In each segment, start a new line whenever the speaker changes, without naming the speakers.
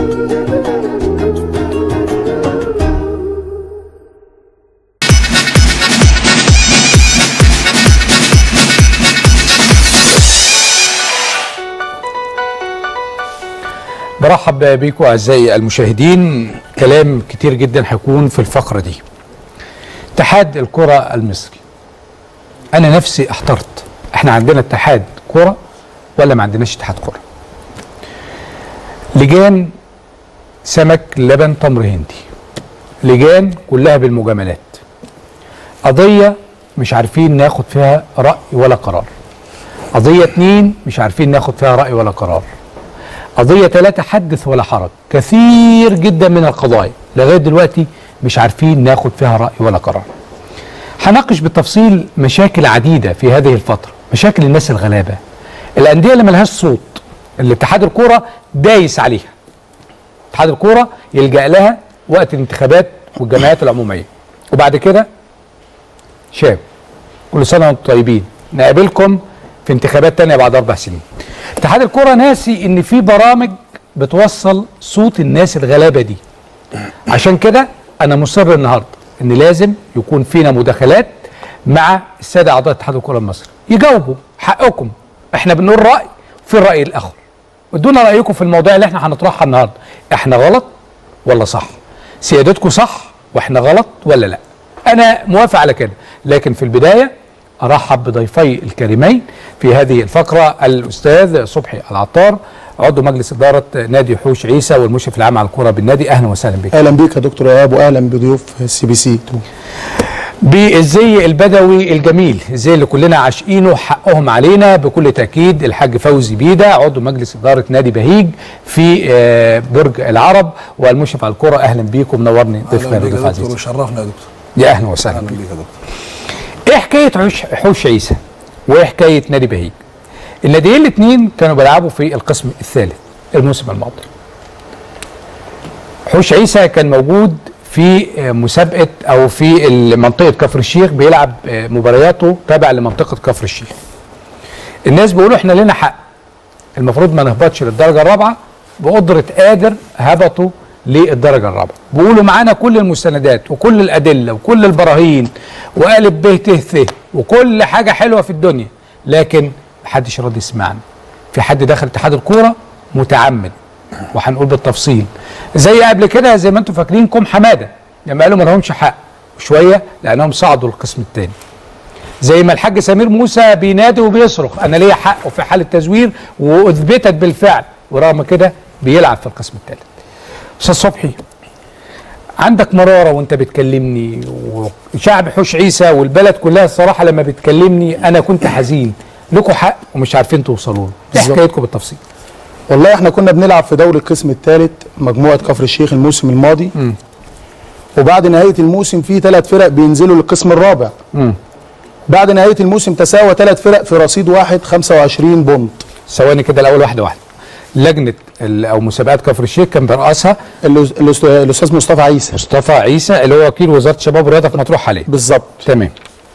برحب بيكم اعزائي المشاهدين كلام كتير جدا هيكون في الفقره دي اتحاد الكره المصري انا نفسي احترت احنا عندنا اتحاد كره ولا ما عندناش اتحاد كره لجان سمك لبن تمر هندي لجان كلها بالمجاملات قضيه مش عارفين ناخد فيها راي ولا قرار قضيه اتنين مش عارفين ناخد فيها راي ولا قرار قضية ثلاثة حدث ولا حرج كثير جدا من القضايا لغاية دلوقتي مش عارفين ناخد فيها رأي ولا قرار هناقش بالتفصيل مشاكل عديدة في هذه الفترة مشاكل الناس الغلابة الأندية اللي ملهاش صوت اللي اتحاد الكورة دايس عليها اتحاد الكورة يلجأ لها وقت الانتخابات والجمعيات العمومية وبعد كده شاب كل سنة وانتم طيبين نقابلكم في انتخابات تانية بعد أربع سنين اتحاد الكرة ناسي ان في برامج بتوصل صوت الناس الغلابة دي عشان كده انا مصر النهاردة ان لازم يكون فينا مداخلات مع السادة اعضاء اتحاد الكرة المصري يجاوبوا حقكم احنا بنقول رأي في الرأي الاخر ادونا رأيكم في المواضيع اللي احنا هنطرحها النهاردة احنا غلط ولا صح سيادتكم صح واحنا غلط ولا لا انا موافق على كده لكن في البدايه ارحب بضيفي الكريمين في هذه الفقره الاستاذ صبحي العطار عضو مجلس اداره نادي حوش عيسى والمشرف العام على الكره بالنادي اهلا وسهلا بك
اهلا بيك يا دكتور ايهاب واهلا بضيوف السي بي سي
بالزي البدوي الجميل الزي اللي كلنا عاشقينه حقهم علينا بكل تاكيد الحاج فوزي بيدا عضو مجلس اداره نادي بهيج في آه، برج العرب والمشرف على الكره اهلا بيكم منورني ضيفنا
اهلا بيك
ضيف
يا
عزيز
دكتور وشرفنا يا دكتور
يا اهلا وسهلا
اهلا
بك
بيك يا دكتور
ايه حكايه حوش, حوش عيسى وايه حكايه نادي بهيج الناديين الاثنين كانوا بيلعبوا في القسم الثالث الموسم الماضي حوش عيسى كان موجود في آه، مسابقه او في منطقه كفر الشيخ بيلعب آه، مبارياته تابع لمنطقه كفر الشيخ الناس بيقولوا احنا لنا حق المفروض ما نهبطش للدرجه الرابعه بقدره قادر هبطوا للدرجه الرابعه بيقولوا معانا كل المستندات وكل الادله وكل البراهين وقالب ب ت ث وكل حاجه حلوه في الدنيا لكن محدش راضي يسمعنا في حد دخل اتحاد الكوره متعمد وهنقول بالتفصيل زي قبل كده زي ما انتم فاكرين كوم حماده لما قالوا ما لهمش حق شويه لانهم صعدوا القسم الثاني زي ما الحاج سمير موسى بينادي وبيصرخ انا ليا حق وفي حاله تزوير واثبتت بالفعل ورغم كده بيلعب في القسم الثالث استاذ صبحي عندك مراره وانت بتكلمني وشعب حوش عيسى والبلد كلها الصراحه لما بتكلمني انا كنت حزين لكم حق ومش عارفين توصلوا له ايه
بالظبط.
حكايتكم بالتفصيل
والله احنا كنا بنلعب في دوري القسم الثالث مجموعه كفر الشيخ الموسم الماضي
مم.
وبعد نهايه الموسم في ثلاث فرق بينزلوا للقسم الرابع
مم.
بعد نهايه الموسم تساوى ثلاث فرق في رصيد واحد 25 بونت
ثواني كده الاول واحده واحده لجنه ال- او مسابقات كفر الشيخ كان بيرأسها
الأس- الأس- الاستاذ مصطفى عيسى
مصطفى عيسى اللي هو وكيل وزاره الشباب والرياضه في مطروح حاليا
بالظبط
تمام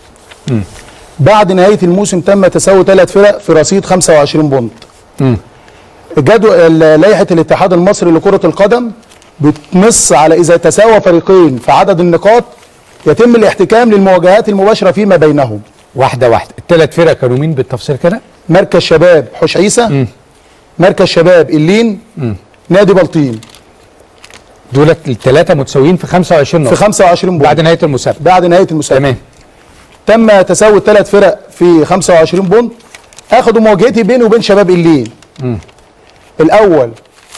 بعد نهايه الموسم تم تساوي ثلاث فرق في رصيد 25 بونت
مم.
جدول لائحه الاتحاد المصري لكره القدم بتنص على اذا تساوى فريقين في عدد النقاط يتم الاحتكام للمواجهات المباشره فيما بينهم
واحده واحده الثلاث فرق كانوا مين بالتفصيل كده
مركز شباب حوش عيسى مركز شباب اللين نادي بلطيم
دولت الثلاثه متساويين في 25
في
نقطه
25
بعد
بونت
نهايه المسابقه
بعد نهايه المسابقه
تمام
تم تساوي الثلاث فرق في 25 بونت اخدوا مواجهتي بيني وبين شباب اللين الاول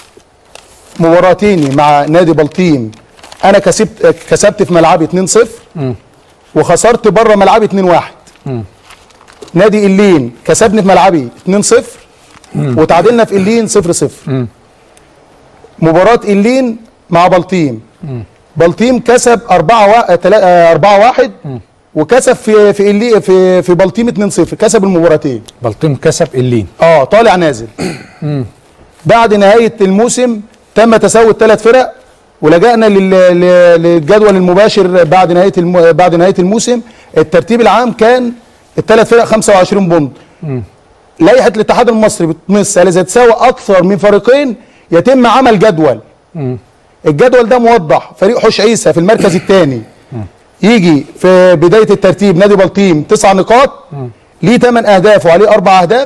مباراتيني مع نادي بلطيم انا كسبت كسبت في ملعبي 2-0 وخسرت بره ملعبي 2-1 نادي اللين كسبني في ملعبي 2-0 وتعادلنا في اللين 0-0 مباراة اللين مع بلطيم بلطيم كسب 4 4-1 وكسب في في اللي في في بلطيم 2-0 كسب المباراتين
بلطيم كسب اللين
اه طالع نازل بعد نهايه الموسم تم تساوي الثلاث فرق ولجأنا لل- ل- للجدول المباشر بعد نهايه الم... بعد نهايه الموسم الترتيب العام كان الثلاث فرق 25 بونت لائحه الاتحاد المصري بتنص على اذا تساوي اكثر من فريقين يتم عمل جدول الجدول ده موضح فريق حوش عيسى في المركز الثاني يجي في بدايه الترتيب نادي بلطيم تسع نقاط ليه ثمان اهداف وعليه اربع اهداف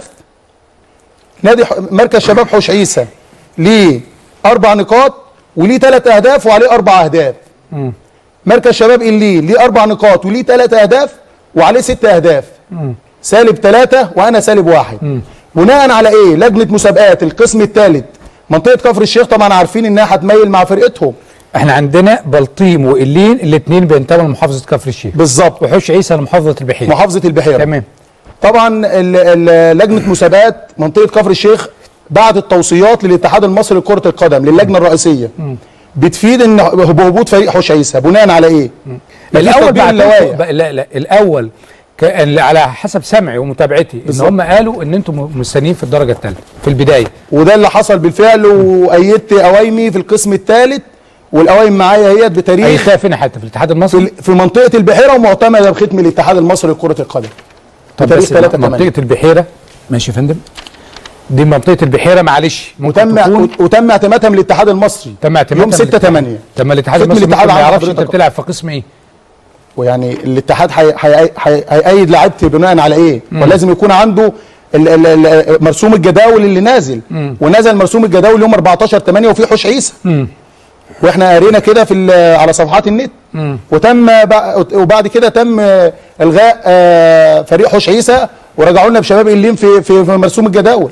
نادي ح- مركز شباب حوش عيسى ليه اربع نقاط وليه ثلاث اهداف وعليه اربع اهداف مركز شباب اللي ليه اربع نقاط وليه ثلاث اهداف وعليه ست اهداف سالب ثلاثة وانا سالب واحد بناء على ايه لجنه مسابقات القسم الثالث منطقه كفر الشيخ طبعا عارفين انها هتميل مع فرقتهم
احنا عندنا بلطيم وقلين الاثنين بينتموا لمحافظه كفر الشيخ
بالظبط
وحوش عيسى لمحافظه البحيره
محافظه البحيره
تمام
طبعا ال- ال- لجنه مسابقات منطقه كفر الشيخ بعتت توصيات للاتحاد المصري لكره القدم للجنه الرئيسيه بتفيد ان بهبوط فريق حوش عيسى بناء على ايه؟ مفيش
الاول
تطبيق
بعتوا
اللوائح.
بقى- لا لا الاول كان على حسب سمعي ومتابعتي ان
بالظبط.
هم قالوا ان انتم مستنيين في الدرجه الثالثه في البدايه
وده اللي حصل بالفعل وايدت قوايمي في القسم الثالث والقوايم معايا هي
اي
بتاريخ
خافين حتى في الاتحاد
في,
المصري
ال- في منطقه البحيره ومعتمده بختم الاتحاد المصري لكره القدم
طب
بتاريخ
بس
3
منطقه البحيره ماشي يا فندم دي منطقه البحيره معلش ممكن
وتم
تكون
وتم اعتمادها من الاتحاد المصري
تم اعتمادها
يوم
من
6
الاتحاد.
8
طب ما الاتحاد
ختم
المصري
الاتحاد
ممكن ما
عند
يعرفش انت
حضرتك.
بتلعب في قسم ايه
ويعني الاتحاد هي- هي- هي- هيأيد لعيبتي بناء على ايه؟ ولازم يكون عنده ال- ال- ال- مرسوم الجداول اللي نازل ونزل مرسوم الجداول يوم 14 8 وفي حوش عيسى واحنا قرينا كده في ال- على صفحات النت وتم بع- وبعد كده تم آه، الغاء آه، فريق حوش عيسى ورجعوا لنا بشباب اللين في في, في مرسوم الجداول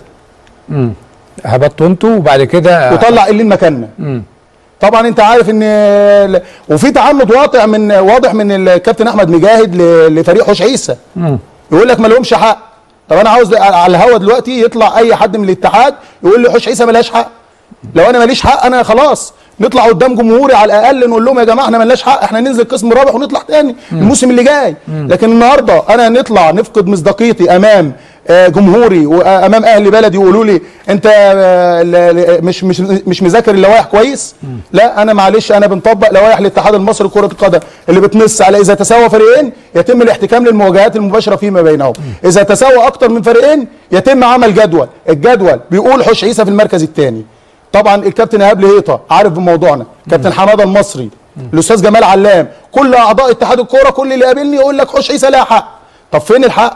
هبطتوا انتوا وبعد كده
وطلع اللين مكاننا طبعا انت عارف ان ال- وفي تعنت واضح من واضح من الكابتن احمد مجاهد ل- لفريق حوش عيسى يقول لك ما لهمش حق طب انا عاوز على الهوا دلوقتي يطلع اي حد من الاتحاد يقول لي حوش عيسى ملهاش حق لو انا ماليش حق انا خلاص نطلع قدام جمهوري على الاقل نقول لهم يا جماعه احنا ملناش حق احنا ننزل قسم رابع ونطلع تاني الموسم اللي جاي لكن النهارده انا نطلع نفقد مصداقيتي امام آه، جمهوري وامام اهل بلدي يقولوا لي انت آه، ل- ل- مش مش مش مذاكر اللوائح كويس لا انا معلش انا بنطبق لوائح الاتحاد المصري لكره القدم اللي بتنص على اذا تساوى فريقين يتم الاحتكام للمواجهات المباشره فيما بينهم اذا تساوى اكتر من فريقين يتم عمل جدول الجدول بيقول حوش عيسى في المركز الثاني طبعا الكابتن ايهاب لهيطه عارف بموضوعنا كابتن حماده المصري الاستاذ جمال علام كل اعضاء اتحاد الكوره كل اللي قابلني يقول لك حوش عيسى لها حق طب فين الحق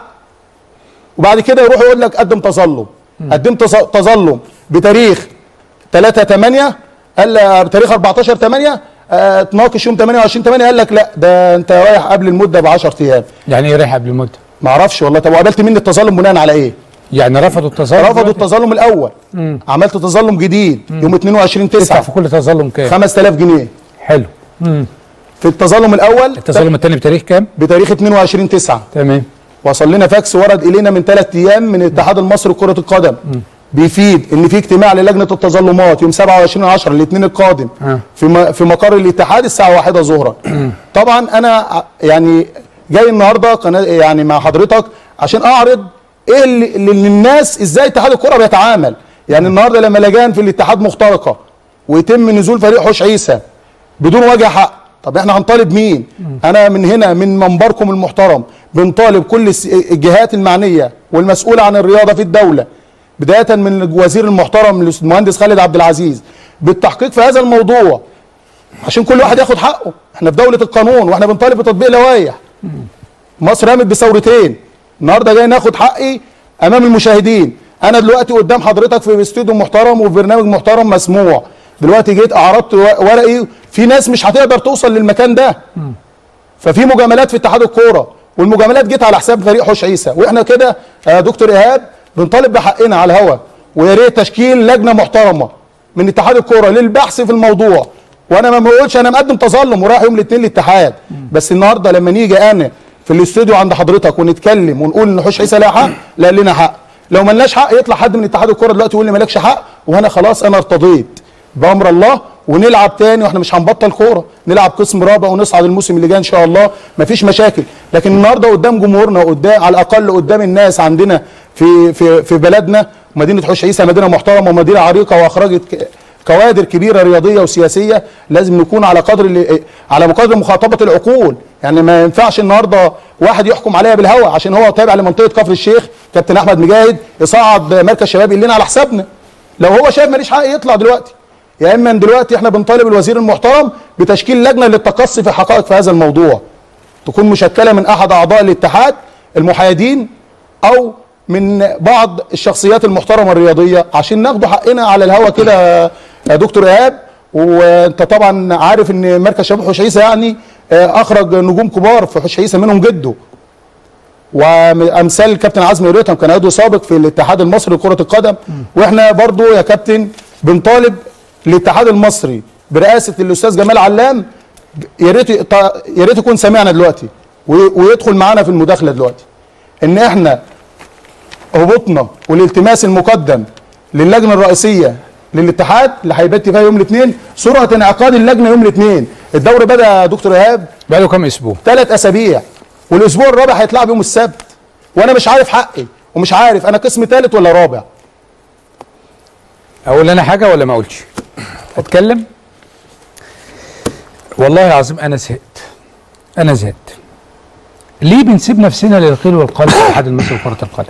وبعد كده يروح يقول لك قدم تظلم قدمت تظ- تظلم بتاريخ 3 8 قال بتاريخ 14 8 آه، تناقش يوم 28 8 قال لك لا ده انت رايح قبل المده ب 10 ايام
يعني ايه رايح قبل المده
ما اعرفش والله طب وقابلت مني التظلم بناء على ايه؟
يعني رفضوا التظلم
رفضوا
دلوقتي؟
التظلم الاول عملت تظلم جديد يوم 22
تدفع
9
في كل تظلم كام
5000 جنيه
حلو
في التظلم الاول
التظلم الثاني بتاريخ كام
بتاريخ 22 9
تمام
وصل لنا فاكس ورد الينا من ثلاث ايام من الاتحاد المصري لكره القدم بيفيد ان في اجتماع للجنه التظلمات يوم 27 10 الاثنين القادم
آه.
في م- في مقر الاتحاد الساعه 1 ظهرا طبعا انا ع- يعني جاي النهارده قناه يعني مع حضرتك عشان اعرض ايه اللي اللي الناس ازاي اتحاد الكره بيتعامل يعني النهارده لما لجان في الاتحاد مخترقه ويتم نزول فريق حوش عيسى بدون وجه حق طب احنا هنطالب مين انا من هنا من منبركم المحترم بنطالب كل الس- الجهات المعنيه والمسؤوله عن الرياضه في الدوله بدايه من الوزير المحترم المهندس خالد عبد العزيز بالتحقيق في هذا الموضوع عشان كل واحد ياخد حقه احنا في دوله القانون واحنا بنطالب بتطبيق لوائح مصر قامت بثورتين النهارده جاي ناخد حقي امام المشاهدين انا دلوقتي قدام حضرتك في استوديو محترم وفي برنامج محترم مسموع دلوقتي جيت اعرضت و- ورقي في ناس مش هتقدر توصل للمكان ده ففي مجاملات في اتحاد الكوره والمجاملات جت على حساب فريق حوش عيسى واحنا كده يا دكتور ايهاب بنطالب بحقنا على الهوا ويا ريت تشكيل لجنه محترمه من اتحاد الكوره للبحث في الموضوع وانا ما بقولش انا مقدم تظلم ورايح يوم الاثنين الاتحاد بس النهارده لما نيجي انا في الاستوديو عند حضرتك ونتكلم ونقول ان حوش عيسى لها حق لا لنا حق لو ملناش حق يطلع حد من اتحاد الكوره دلوقتي يقول لي مالكش حق وانا خلاص انا ارتضيت بامر الله ونلعب تاني واحنا مش هنبطل كوره نلعب قسم رابع ونصعد الموسم اللي جاي ان شاء الله مفيش مشاكل لكن النهارده قدام جمهورنا وقدام على الاقل قدام الناس عندنا في في في بلدنا مدينه حوش عيسى مدينه محترمه ومدينه عريقه واخرجت ك- كوادر كبيره رياضيه وسياسيه لازم نكون على قدر اللي على قدر مخاطبه العقول يعني ما ينفعش النهارده واحد يحكم عليا بالهوى عشان هو تابع لمنطقه كفر الشيخ كابتن احمد مجاهد يصعد مركز شباب اللينا على حسابنا لو هو شايف ماليش حق يطلع دلوقتي يا اما من دلوقتي احنا بنطالب الوزير المحترم بتشكيل لجنه للتقصي في حقائق في هذا الموضوع تكون مشكله من احد اعضاء الاتحاد المحايدين او من بعض الشخصيات المحترمه الرياضيه عشان ناخدوا حقنا على الهوا كده يا دكتور ايهاب وانت طبعا عارف ان مركز شباب حوش عيسى يعني آه، اخرج نجوم كبار في حوش عيسى منهم جده وامثال الكابتن عزمي ريتم كان عضو سابق في الاتحاد المصري لكره القدم واحنا برضو يا كابتن بنطالب الاتحاد المصري برئاسه الاستاذ جمال علام يا ريت يا ريت يكون سمعنا دلوقتي وي- ويدخل معانا في المداخله دلوقتي ان احنا هبوطنا والالتماس المقدم للجنه الرئيسيه للاتحاد اللي هيبت فيها يوم الاثنين سرعه انعقاد اللجنه يوم الاثنين الدوري بدا يا دكتور ايهاب
بقى له كام اسبوع
ثلاث اسابيع والاسبوع الرابع هيتلعب يوم السبت وانا مش عارف حقي ومش عارف انا قسم ثالث ولا رابع
اقول انا حاجه ولا ما اقولش اتكلم والله العظيم انا زهقت انا زهقت ليه بنسيب نفسنا للقيل والقال في الاتحاد المصري لكره القدم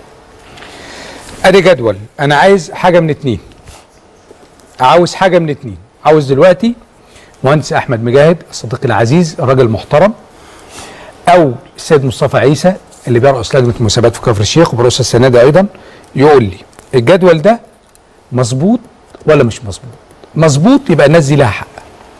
ادي جدول انا عايز حاجه من اتنين عاوز حاجه من اتنين عاوز دلوقتي مهندس احمد مجاهد الصديق العزيز الراجل المحترم او السيد مصطفى عيسى اللي بيرأس لجنه المسابقات في كفر الشيخ وبرئاسه السنه دي ايضا يقول لي الجدول ده مظبوط ولا مش مظبوط مظبوط يبقى الناس دي لها حق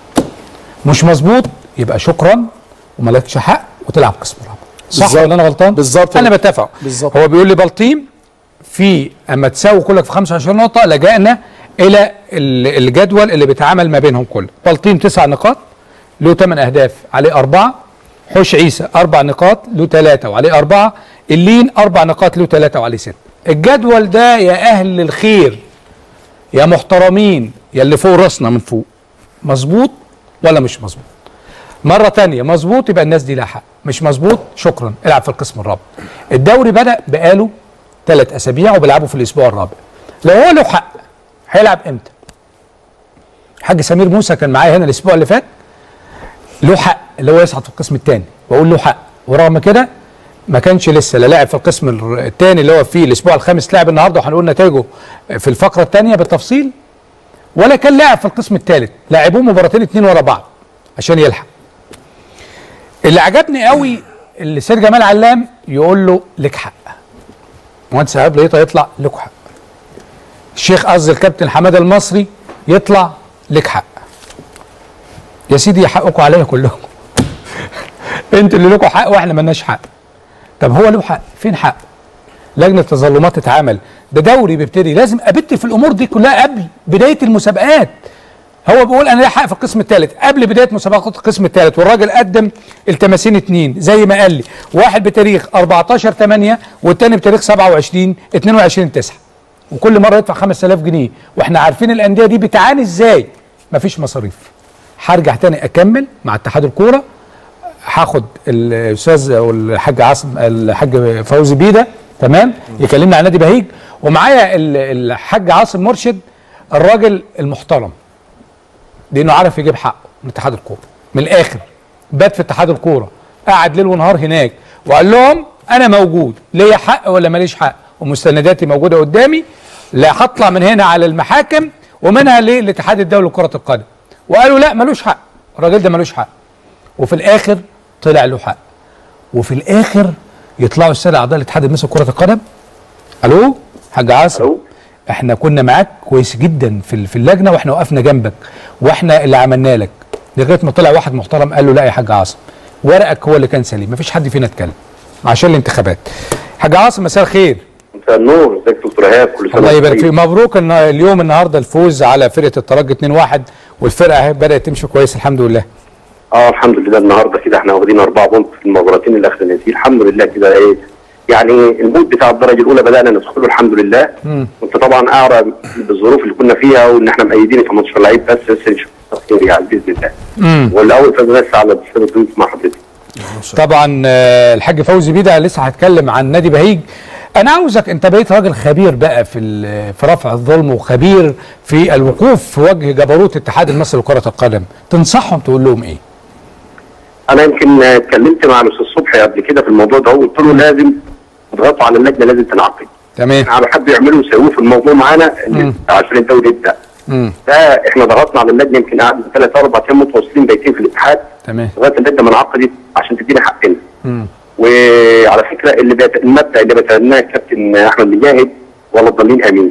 مش مظبوط يبقى شكرا ومالكش حق وتلعب قسم رابع صح
بالظبط.
ولا انا غلطان
بالظبط.
انا بتفق
بالظبط.
هو بيقول لي بلطيم في اما تساوي كلك في 25 نقطه لجأنا الى ال- الجدول اللي بيتعامل ما بينهم كله بلطيم تسع نقاط له 8 اهداف عليه اربعه حوش عيسى اربع نقاط له ثلاثه وعليه اربعه اللين اربع نقاط له ثلاثه وعليه سته الجدول ده يا اهل الخير يا محترمين يا اللي فوق راسنا من فوق مظبوط ولا مش مظبوط مرة تانية مظبوط يبقى الناس دي لها حق مش مظبوط شكرا العب في القسم الرابع الدوري بدأ بقاله ثلاث أسابيع وبيلعبوا في الأسبوع الرابع لو هو له حق هيلعب إمتى؟ الحاج سمير موسى كان معايا هنا الأسبوع اللي فات له حق اللي هو يصعد في القسم الثاني بقول له حق ورغم كده ما كانش لسه لا لاعب في القسم الثاني اللي هو فيه الاسبوع الخامس لعب النهارده وهنقول نتائجه في الفقره الثانيه بالتفصيل ولا كان لاعب في القسم الثالث لاعبوه مباراتين اتنين ورا بعض عشان يلحق اللي عجبني قوي اللي سيد جمال علام يقول له لك حق مهندس ايهاب لقيته يطلع لك حق الشيخ قصدي الكابتن حماده المصري يطلع لك حق يا سيدي حقكم عليا كلكم انتوا اللي لكم حق واحنا مالناش حق طب هو له حق فين حق لجنه تظلمات تتعامل ده دوري بيبتدي لازم ابت في الامور دي كلها قبل بدايه المسابقات هو بيقول انا ليا حق في القسم الثالث قبل بدايه مسابقات القسم الثالث والراجل قدم التماسين اتنين زي ما قال لي واحد بتاريخ 14 8 والتاني بتاريخ 27 22 9 وكل مره يدفع 5000 جنيه واحنا عارفين الانديه دي بتعاني ازاي مفيش مصاريف هرجع تاني اكمل مع اتحاد الكوره هاخد الاستاذ او الحاج عاصم الحاج فوزي بيده تمام يكلمنا عن نادي بهيج ومعايا ال- الحاج عاصم مرشد الراجل المحترم لانه عارف يجيب حقه من اتحاد الكوره من الاخر بات في اتحاد الكوره قعد ليل ونهار هناك وقال لهم انا موجود ليا حق ولا ماليش حق ومستنداتي موجوده قدامي لا هطلع من هنا على المحاكم ومنها للاتحاد الدولي لكره القدم وقالوا لا ملوش حق الراجل ده ملوش حق وفي الاخر طلع له حق وفي الاخر يطلعوا الساده اعضاء الاتحاد المصري لكره القدم الو حاج عاصم
الو
احنا كنا معاك كويس جدا في في اللجنه واحنا وقفنا جنبك واحنا اللي عملنا لك لغايه ما طلع واحد محترم قال له لا يا حاج عاصم ورقك هو اللي كان سليم مفيش حد فينا اتكلم عشان الانتخابات حاج عاصم مساء الخير
مساء النور ازيك يا دكتور ايهاب كل سنه
الله
وانت
يبارك
طيب.
فيك مبروك ان اليوم النهارده الفوز على فرقه الترجي 2-1 والفرقه اهي بدات تمشي كويس الحمد لله
اه الحمد لله النهارده كده احنا واخدين اربعه بونت في المباراتين الاخرانيين الحمد لله كده ايه يعني المود بتاع الدرجه الاولى بدانا ندخله الحمد لله وانت طبعا اعرى بالظروف اللي كنا فيها وان احنا مأيدين 18 لعيب بس بس ان شاء الله خير يعني باذن الله والاول فاز بس على الاستاذ الضيوف مع حضرتك
طبعا آه، الحاج فوزي بيدا لسه هتكلم عن نادي بهيج انا عاوزك انت بقيت راجل خبير بقى في ال- في رفع الظلم وخبير في الوقوف في وجه جبروت الاتحاد المصري لكره القدم تنصحهم تقول لهم ايه
انا يمكن آه، اتكلمت مع الاستاذ صبحي قبل كده في الموضوع ده وقلت له لازم تضغطوا على اللجنه لازم تنعقد
تمام
على حد يعملوا ويسووه في الموضوع معانا
مم.
عشان الدوري يبدا فاحنا ضغطنا على اللجنه يمكن قعدنا ثلاث اربع ايام متواصلين بايتين في الاتحاد
تمام
لغايه اللجنه ما انعقدت عشان تدينا حقنا وعلى فكره اللي بيت... المبدا اللي بيتبناه الكابتن احمد مجاهد ولا الضالين امين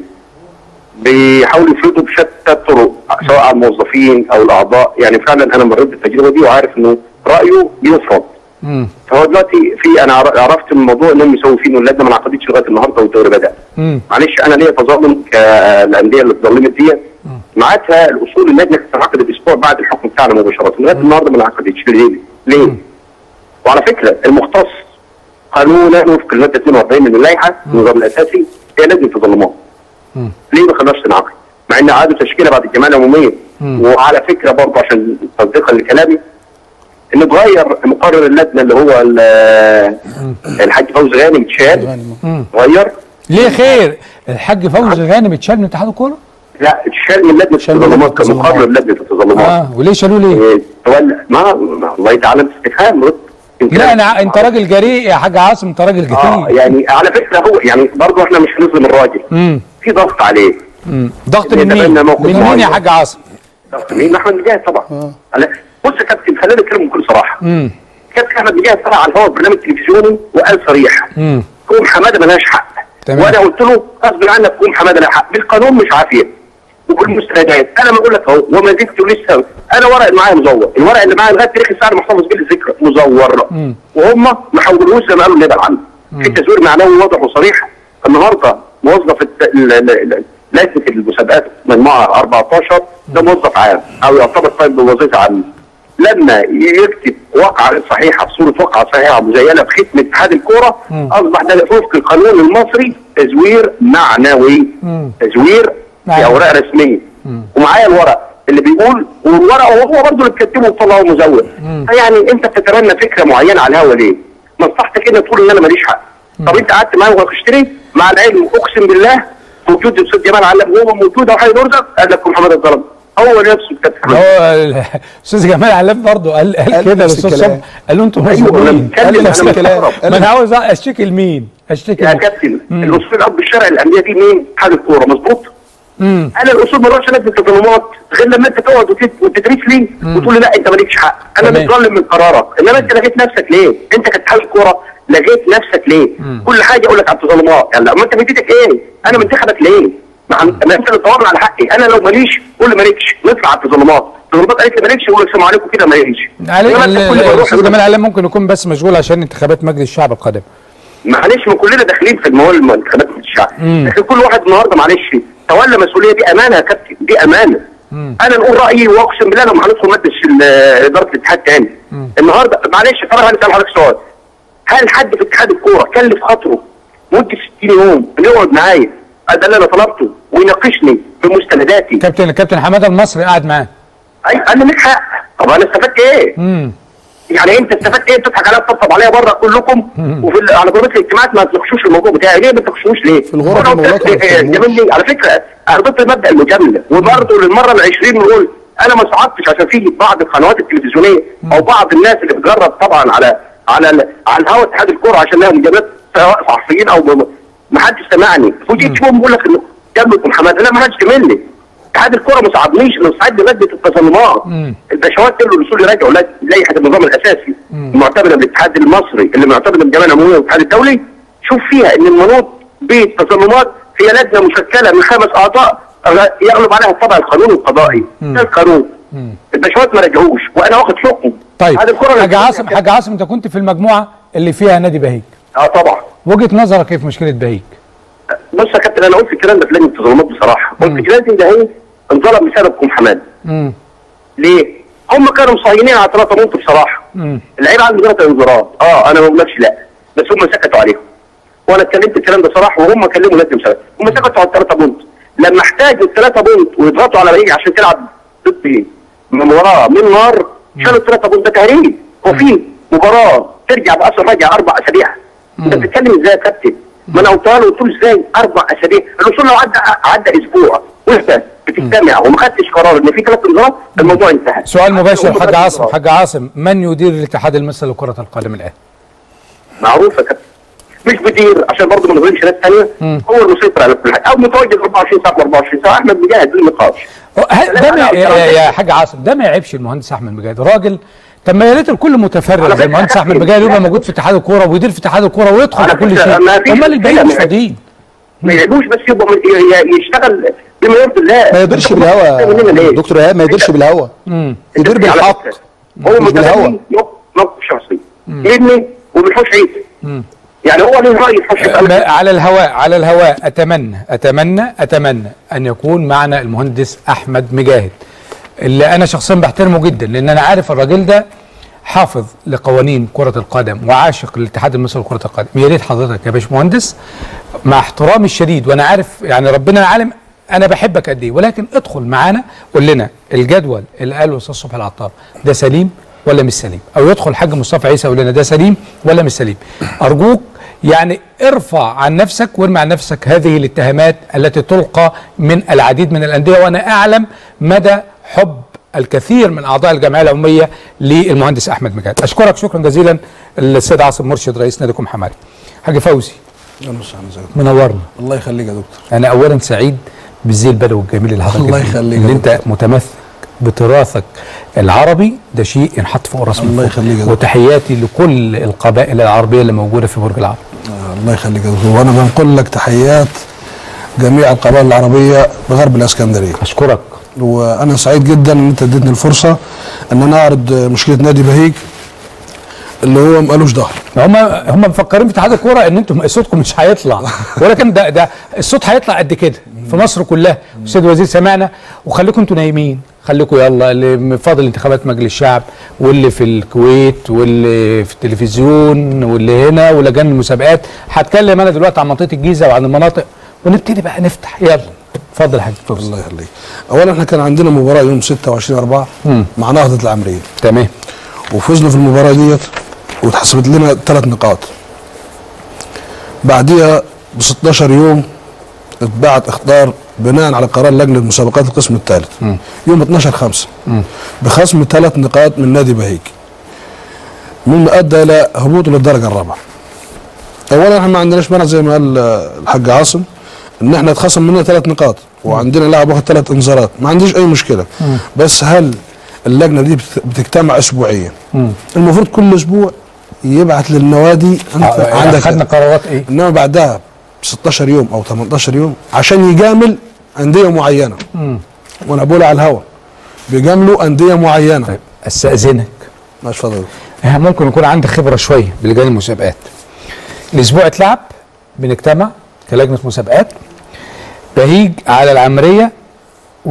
بيحاولوا يفرضوا بشتى الطرق سواء على الموظفين او الاعضاء يعني فعلا انا مريت بالتجربه دي وعارف انه رايه بيفرض
مم.
فهو دلوقتي في انا عر- عرفت من الموضوع انهم يسووا فيه انه اللجنه ما انعقدتش لغايه النهارده والدوري بدا
مم.
معلش انا ليا تظلم كالانديه اللي اتظلمت ديت معناتها الاصول اللجنه تنعقد الاسبوع بعد الحكم بتاعنا مباشره لغايه النهارده ما انعقدتش ليه؟ ليه؟ وعلى فكره المختص قانونا وفق الماده 42 من اللائحه النظام الاساسي هي لجنه التظلمات. ليه ما خلاش تنعقد؟ مع ان عادوا تشكيله بعد الجمعيه العموميه وعلى فكره برضه عشان تصديقا لكلامي ان اتغير مقرر اللجنه اللي هو ال- الحاج فوزي غانم اتشال
غانم.
اتغير
ليه خير الحاج فوزي غانم اتشال من اتحاد الكوره
لا اتشال من لجنه
اتشال من
التظلمات
لجنة
كمقرر
التظلمات.
لجنه التظلمات
اه وليه شالوه ليه
إيه، تولى ما ما- الله تعالى استفهام رد يمكن
لا انا انت راجل جريء يا حاج عاصم انت راجل
اه
جريء
يعني على فكره هو يعني برضه احنا مش هنظلم الراجل
امم
في ضغط عليه
امم ضغط من
يتبنى
مين
موقف
من مين
معين.
يا حاج عاصم
ضغط مين احمد مجاهد طبعا على- بص يا كابتن خلينا نتكلم بكل صراحه
امم
كابتن احمد مجاهد طلع على الهواء برنامج تلفزيوني وقال صريح
امم
كوم حماده ملهاش حق
تمام.
وانا قلت له غصب عنك كوم حماده لها حق بالقانون مش عافيه وبالمستندات انا بقول لك اهو وما زلت لسه انا ورق اللي معايا مزور الورق اللي معايا لغايه تاريخ الساعه محتفظ بيه الذكرى مزور وهم ما حولوش زي ما قالوا النائب العام في تزوير معنوي واضح وصريح النهارده موظف الت- ال- ال- ال- لجنه المسابقات مجموعه 14 ده موظف عام او يعتبر طالب بوظيفه عامه لما يكتب واقعة غير صحيحة صورة واقعة صحيحة مزينة بختم اتحاد الكورة أصبح ده وفق القانون المصري تزوير معنوي تزوير في
معنوي.
أوراق رسمية ومعايا الورق اللي بيقول والورق هو برضه اللي بتكتبه وطلعه مزور فيعني أنت بتتبنى فكرة معينة على الهوا ليه؟ مصلحتك كده تقول إن أنا ماليش حق طب أنت قعدت معايا وهتشتري مع العلم أقسم بالله وجود الاستاذ جمال علام هو موجود او حاجه يرزق قال لك محمد الظلم هو نفسه كابتن
هو الاستاذ جمال علام برضه قال قال
قال
كده
نفس
الاستاذ
الكلام.
صبحي قال له انتوا
أيوة، أنا
مظلومين
بتكلم،
قال له
أنا
نفس
بستغرب.
الكلام ما انا عاوز اشتكي لمين؟ اشتكي
يا
لمين؟
كابتن الاصول الاب الشرعي الانديه دي مين؟ اتحاد الكوره مظبوط؟
امم
انا الاصول ما اروحش لجنه التظلمات غير لما انت تقعد وتت- وتدريس لي وتقول لي لا انت مالكش حق انا
تمام.
متظلم من قرارك انما انت لغيت نفسك ليه؟ انت كاتحاد الكوره لغيت نفسك ليه؟ كل حاجه اقول لك على التظلمات يعني ما انت مديتك ايه؟ انا منتخبك ليه؟ ما عم- ما انت اللي تدور على حقي انا لو ماليش قول لي مالكش نطلع على التظلمات التظلمات قالت لي مالكش يقول لك السلام عليكم كده مالكش
علي
إنما أنت
ال-
كل ما
ال-
أروح
الاستاذ جمال علام ممكن يكون بس مشغول عشان انتخابات مجلس الشعب القادم
معلش ما كلنا داخلين في الموال الانتخابات الشعب لكن كل واحد النهارده معلش تولى مسؤوليه دي امانه يا كابتن دي امانه انا نقول رايي واقسم بالله لما هندخل مجلس ال- اداره الاتحاد تاني النهارده معلش انا هنسال حضرتك سؤال هل حد في اتحاد الكوره كلف خاطره مده 60 يوم انه يقعد معايا ده اللي انا طلبته ويناقشني بمستنداتي
كابتن كابتن حماده المصري قاعد معاه
اي انا ليك حق طب انا استفدت ايه؟
امم
يعني انت استفدت ايه بتضحك عليا بتطبطب عليا بره كلكم وفي ال- على جروبات الاجتماعات ما تناقشوش الموضوع بتاعي ليه ما تناقشوش ليه؟
في الغرف
وأنا قلت
المغلقة
لك،
ما
إيه،
بتفهموش.
جميل على فكره انا ضد مبدا المجامله وبرضه للمره ال 20 نقول انا ما صعدتش عشان في بعض القنوات التلفزيونيه او بعض الناس اللي بتجرب طبعا على على ال- على الهوا اتحاد الكوره عشان لها مجاملات سواء صحفيين او م- ما حدش سمعني فوجئت بهم بيقول لك انه جابلكم حماده لا ما حدش مني اتحاد الكوره ما صعدنيش انا صعد لجنه التظلمات الباشوات دول الاصول يراجعوا لا- لائحه النظام الاساسي المعتمده بالاتحاد المصري اللي معتمده بالجمعيه العموميه والاتحاد الدولي شوف فيها ان المنوط بالتظلمات هي لجنه مشكله من خمس اعضاء يغلب عليها الطبع القانوني القضائي ده القانون الباشوات ما رجعوش وانا واخد حكم
طيب
اتحاد الكرة
حاج
لما-
عاصم حاج عاصم انت كنت في المجموعه اللي فيها نادي بهيج
اه طبعا
وجهه نظرك ايه في مشكله بهيج؟
بص يا كابتن انا قلت الكلام ده في لجنه التظلمات بصراحه قلت الكلام ده هي انظلم بسببكم حماد
امم
ليه؟ هم كانوا مصهينين على ثلاثة بونت بصراحة. اللعيبة عنده ثلاثة انذارات، اه انا ما بقولكش لا، بس هم سكتوا عليهم. وانا اتكلمت الكلام ده صراحة وهم كلموا نادي مسابقة، هم سكتوا على الثلاثة بونت. لما احتاجوا الثلاثة بونت ويضغطوا على بهيج عشان تلعب ضد من وراه من نار شالوا الثلاثة بونت ده تهريج، هو في مباراة ترجع بأثر راجع أربع أسابيع. انت بتتكلم ازاي يا كابتن؟ ما انا قلتها له قلت له ازاي اربع اسابيع الوصول لو عدى عدى اسبوع وانت بتجتمع وما خدتش قرار ان في ثلاث انذارات الموضوع انتهى
سؤال مباشر
هم
حاج
ثلاث
عاصم
انذارات.
حاج عاصم من يدير الاتحاد المصري لكره القدم الان؟
معروف يا كابتن مش بدير عشان برضه ما نظلمش ناس ثانيه هو المسيطر على كل حاجه او متواجد 24 ساعه 24 ساعه احمد مجاهد بدون نقاش
هو- ه- ده ما
لا،
يا,
لا،
يا حاج عاصم ده ما يعيبش المهندس احمد مجاهد راجل طب ما يا ريت الكل متفرغ
على
زي
فكرة
المهندس
يا
احمد
أخي،
مجاهد يبقى
لا.
موجود في اتحاد الكوره ويدير في اتحاد الكوره ويدخل
على
في كل
فكرة
شيء
ما فيش
امال الباقيين مش
مشكلة.
فاضيين
ما يعيبوش بس يبقى م- ي- ي- يشتغل بما يرضي الله
ما يديرش بالهوا دكتور ايهاب ما يديرش بالهوا يدير بالحق
هو
مش بالهوا
متبني موقف شخصي ابني وبالحوش عيد يعني هو ليه راي الحوش
ما-
يبقى
على الهواء على الهواء اتمنى اتمنى اتمنى ان يكون معنا المهندس احمد مجاهد اللي انا شخصيا بحترمه جدا لان انا عارف الراجل ده حافظ لقوانين كرة القدم وعاشق للاتحاد المصري لكرة القدم يا ريت حضرتك يا باشمهندس مع احترامي الشديد وانا عارف يعني ربنا عالم انا بحبك قد ايه ولكن ادخل معانا قول لنا الجدول اللي قاله الاستاذ صبحي العطار ده سليم ولا مش سليم او يدخل حاج مصطفى عيسى يقول لنا ده سليم ولا مش سليم ارجوك يعني ارفع عن نفسك وارمي عن نفسك هذه الاتهامات التي تلقى من العديد من الانديه وانا اعلم مدى حب الكثير من اعضاء الجمعيه العموميه للمهندس احمد مجاهد اشكرك شكرا جزيلا السيد عاصم مرشد رئيس ناديكم حماري حاج فوزي
اهلا وسهلا ازيك
منورنا
الله يخليك يا دكتور
انا اولا سعيد بالزي البدوي الجميل اللي حضرتك
الله
فيه.
يخليك
اللي
يا
انت متمسك بتراثك العربي ده شيء ينحط فوق راس من
الله
فوق.
يخليك يا دكتور.
وتحياتي لكل القبائل العربيه اللي موجوده في برج العرب
آه الله يخليك يا دكتور وانا بنقل لك تحيات جميع القبائل العربيه بغرب الاسكندريه
اشكرك
وانا سعيد جدا ان انت اديتني الفرصه ان انا اعرض مشكله نادي بهيج اللي هو مالوش ظهر
هم هم مفكرين في اتحاد الكوره ان انتم صوتكم مش هيطلع ولكن ده ده الصوت هيطلع قد كده في مصر كلها استاذ وزير سمعنا وخليكم انتوا نايمين خليكم يلا اللي فاضل انتخابات مجلس الشعب واللي في الكويت واللي في التلفزيون واللي هنا ولجان المسابقات هتكلم انا دلوقتي عن منطقه الجيزه وعن المناطق ونبتدي بقى نفتح يلا اتفضل يا حاج فوزي
الله يخليك اولا احنا كان عندنا مباراه يوم 26 4 مع نهضه العمريه
تمام
وفزنا في المباراه ديت واتحسبت لنا ثلاث نقاط بعديها ب 16 يوم اتبعت اخطار بناء على قرار لجنه مسابقات القسم الثالث يوم 12 5 بخصم ثلاث نقاط من نادي بهيج مما ادى الى هبوطه للدرجه الرابعه اولا احنا ما عندناش مانع زي ما قال آه، الحاج عاصم ان احنا اتخصم مننا ثلاث نقاط وعندنا لاعب واخد ثلاث انذارات ما عنديش اي مشكله بس هل اللجنه دي بت- بتجتمع اسبوعيا المفروض كل اسبوع يبعت للنوادي انت
عندك
عندك
خدنا قرارات ايه
انما بعدها ب 16 يوم او 18 يوم عشان يجامل انديه معينه وانا بقول على الهوا بيجاملوا انديه معينه
طيب استاذنك
ماشي اتفضل
اه ممكن يكون عندك خبره شويه بلجان المسابقات الاسبوع اتلعب بنجتمع كلجنه مسابقات بهيج على العمريه 1-0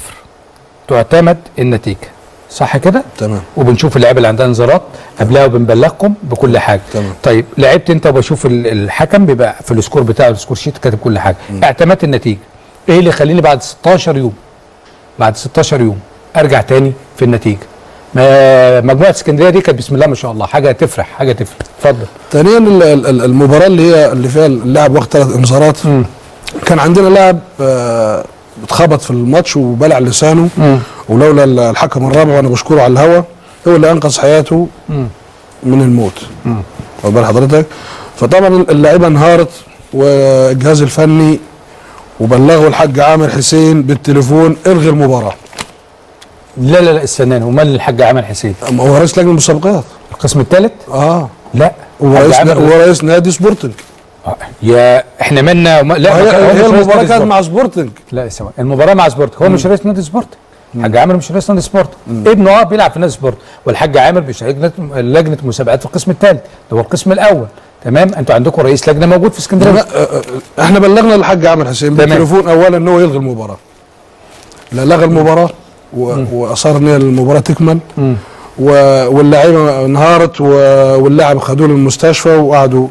تعتمد النتيجه صح كده
تمام
وبنشوف اللعيبه اللي عندها انذارات قبلها وبنبلغكم بكل حاجه
تمام.
طيب لعبت انت وبشوف ال- الحكم بيبقى في السكور بتاعه السكور شيت كاتب كل حاجه اعتمدت النتيجه ايه اللي يخليني بعد 16 يوم بعد 16 يوم ارجع تاني في النتيجه ما مجموعه اسكندريه دي كانت بسم الله ما شاء الله حاجه تفرح حاجه تفرح اتفضل
ثانيا ال- ال- ال- المباراه اللي هي اللي فيها اللاعب واخد ثلاث انذارات كان عندنا لاعب آه، اتخبط في الماتش وبلع لسانه ولولا ال- الحكم الرابع وانا بشكره على الهوا هو اللي انقذ حياته من الموت واخد بال حضرتك فطبعا اللعيبه انهارت والجهاز الفني وبلغوا الحاج عامر حسين بالتليفون الغي المباراه
لا لا لا استناني ومال الحاج عامر حسين
أما هو رئيس لجنه المسابقات
القسم الثالث
اه
لا
ورئيس
حاج عامر-
ورئيس نادي سبورتنج
آه، يا احنا مالنا وما... لا
هي,
ما كان- هو مش
هي
رئيس
المباراه
نادي
كانت
سبورت.
مع سبورتنج
لا سوا المباراه مع سبورت هو مش رئيس نادي سبورت الحاج عامر مش رئيس نادي سبورت ابنه اه بيلعب في نادي سبورت والحاج عامر مش لجنه لجنه مسابقات في القسم الثالث ده هو القسم الاول تمام انتوا عندكم رئيس لجنه موجود في اسكندريه
لا آه، آه، احنا بلغنا الحاج عامر حسين
تمام.
بالتليفون اولا ان هو يلغي المباراه لا لغى المباراه و- واصر ان المباراه تكمل و- واللاعيبه انهارت و- واللاعب خدوه للمستشفى وقعدوا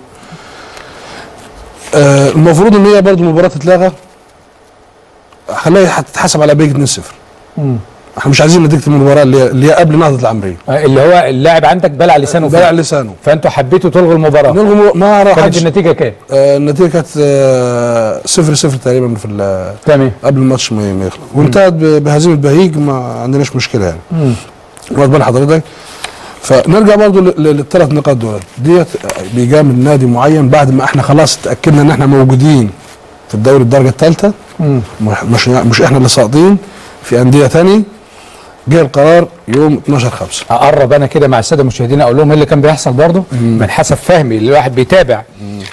آه، المفروض ان هي برضه المباراه تتلغى خليها تتحسب على بيج 2-0 احنا مش عايزين نتيجه المباراه اللي هي, اللي هي قبل نهضه العمريه
آه، اللي هو اللاعب عندك بلع لسانه
بلع
فيه.
لسانه
فانتوا حبيتوا تلغوا المباراه
نلغي مو- ما
كانت
راحتش
النتيجه كام؟
آه، النتيجه كانت 0 0 تقريبا في ال-
تمام
قبل الماتش ما ما يخلص وانتهت ب- بهزيمه بهيج ما عندناش مشكله يعني واخد بال حضرتك فنرجع برضو ل- ل- للثلاث نقاط دول ديت بيجامل نادي معين بعد ما احنا خلاص اتاكدنا ان احنا موجودين في الدوري الدرجه الثالثه مش مش مش احنا اللي ساقطين في انديه ثانيه جه القرار يوم 12 5
اقرب انا كده مع الساده المشاهدين اقول لهم ايه اللي كان بيحصل برضه من حسب فهمي اللي الواحد بيتابع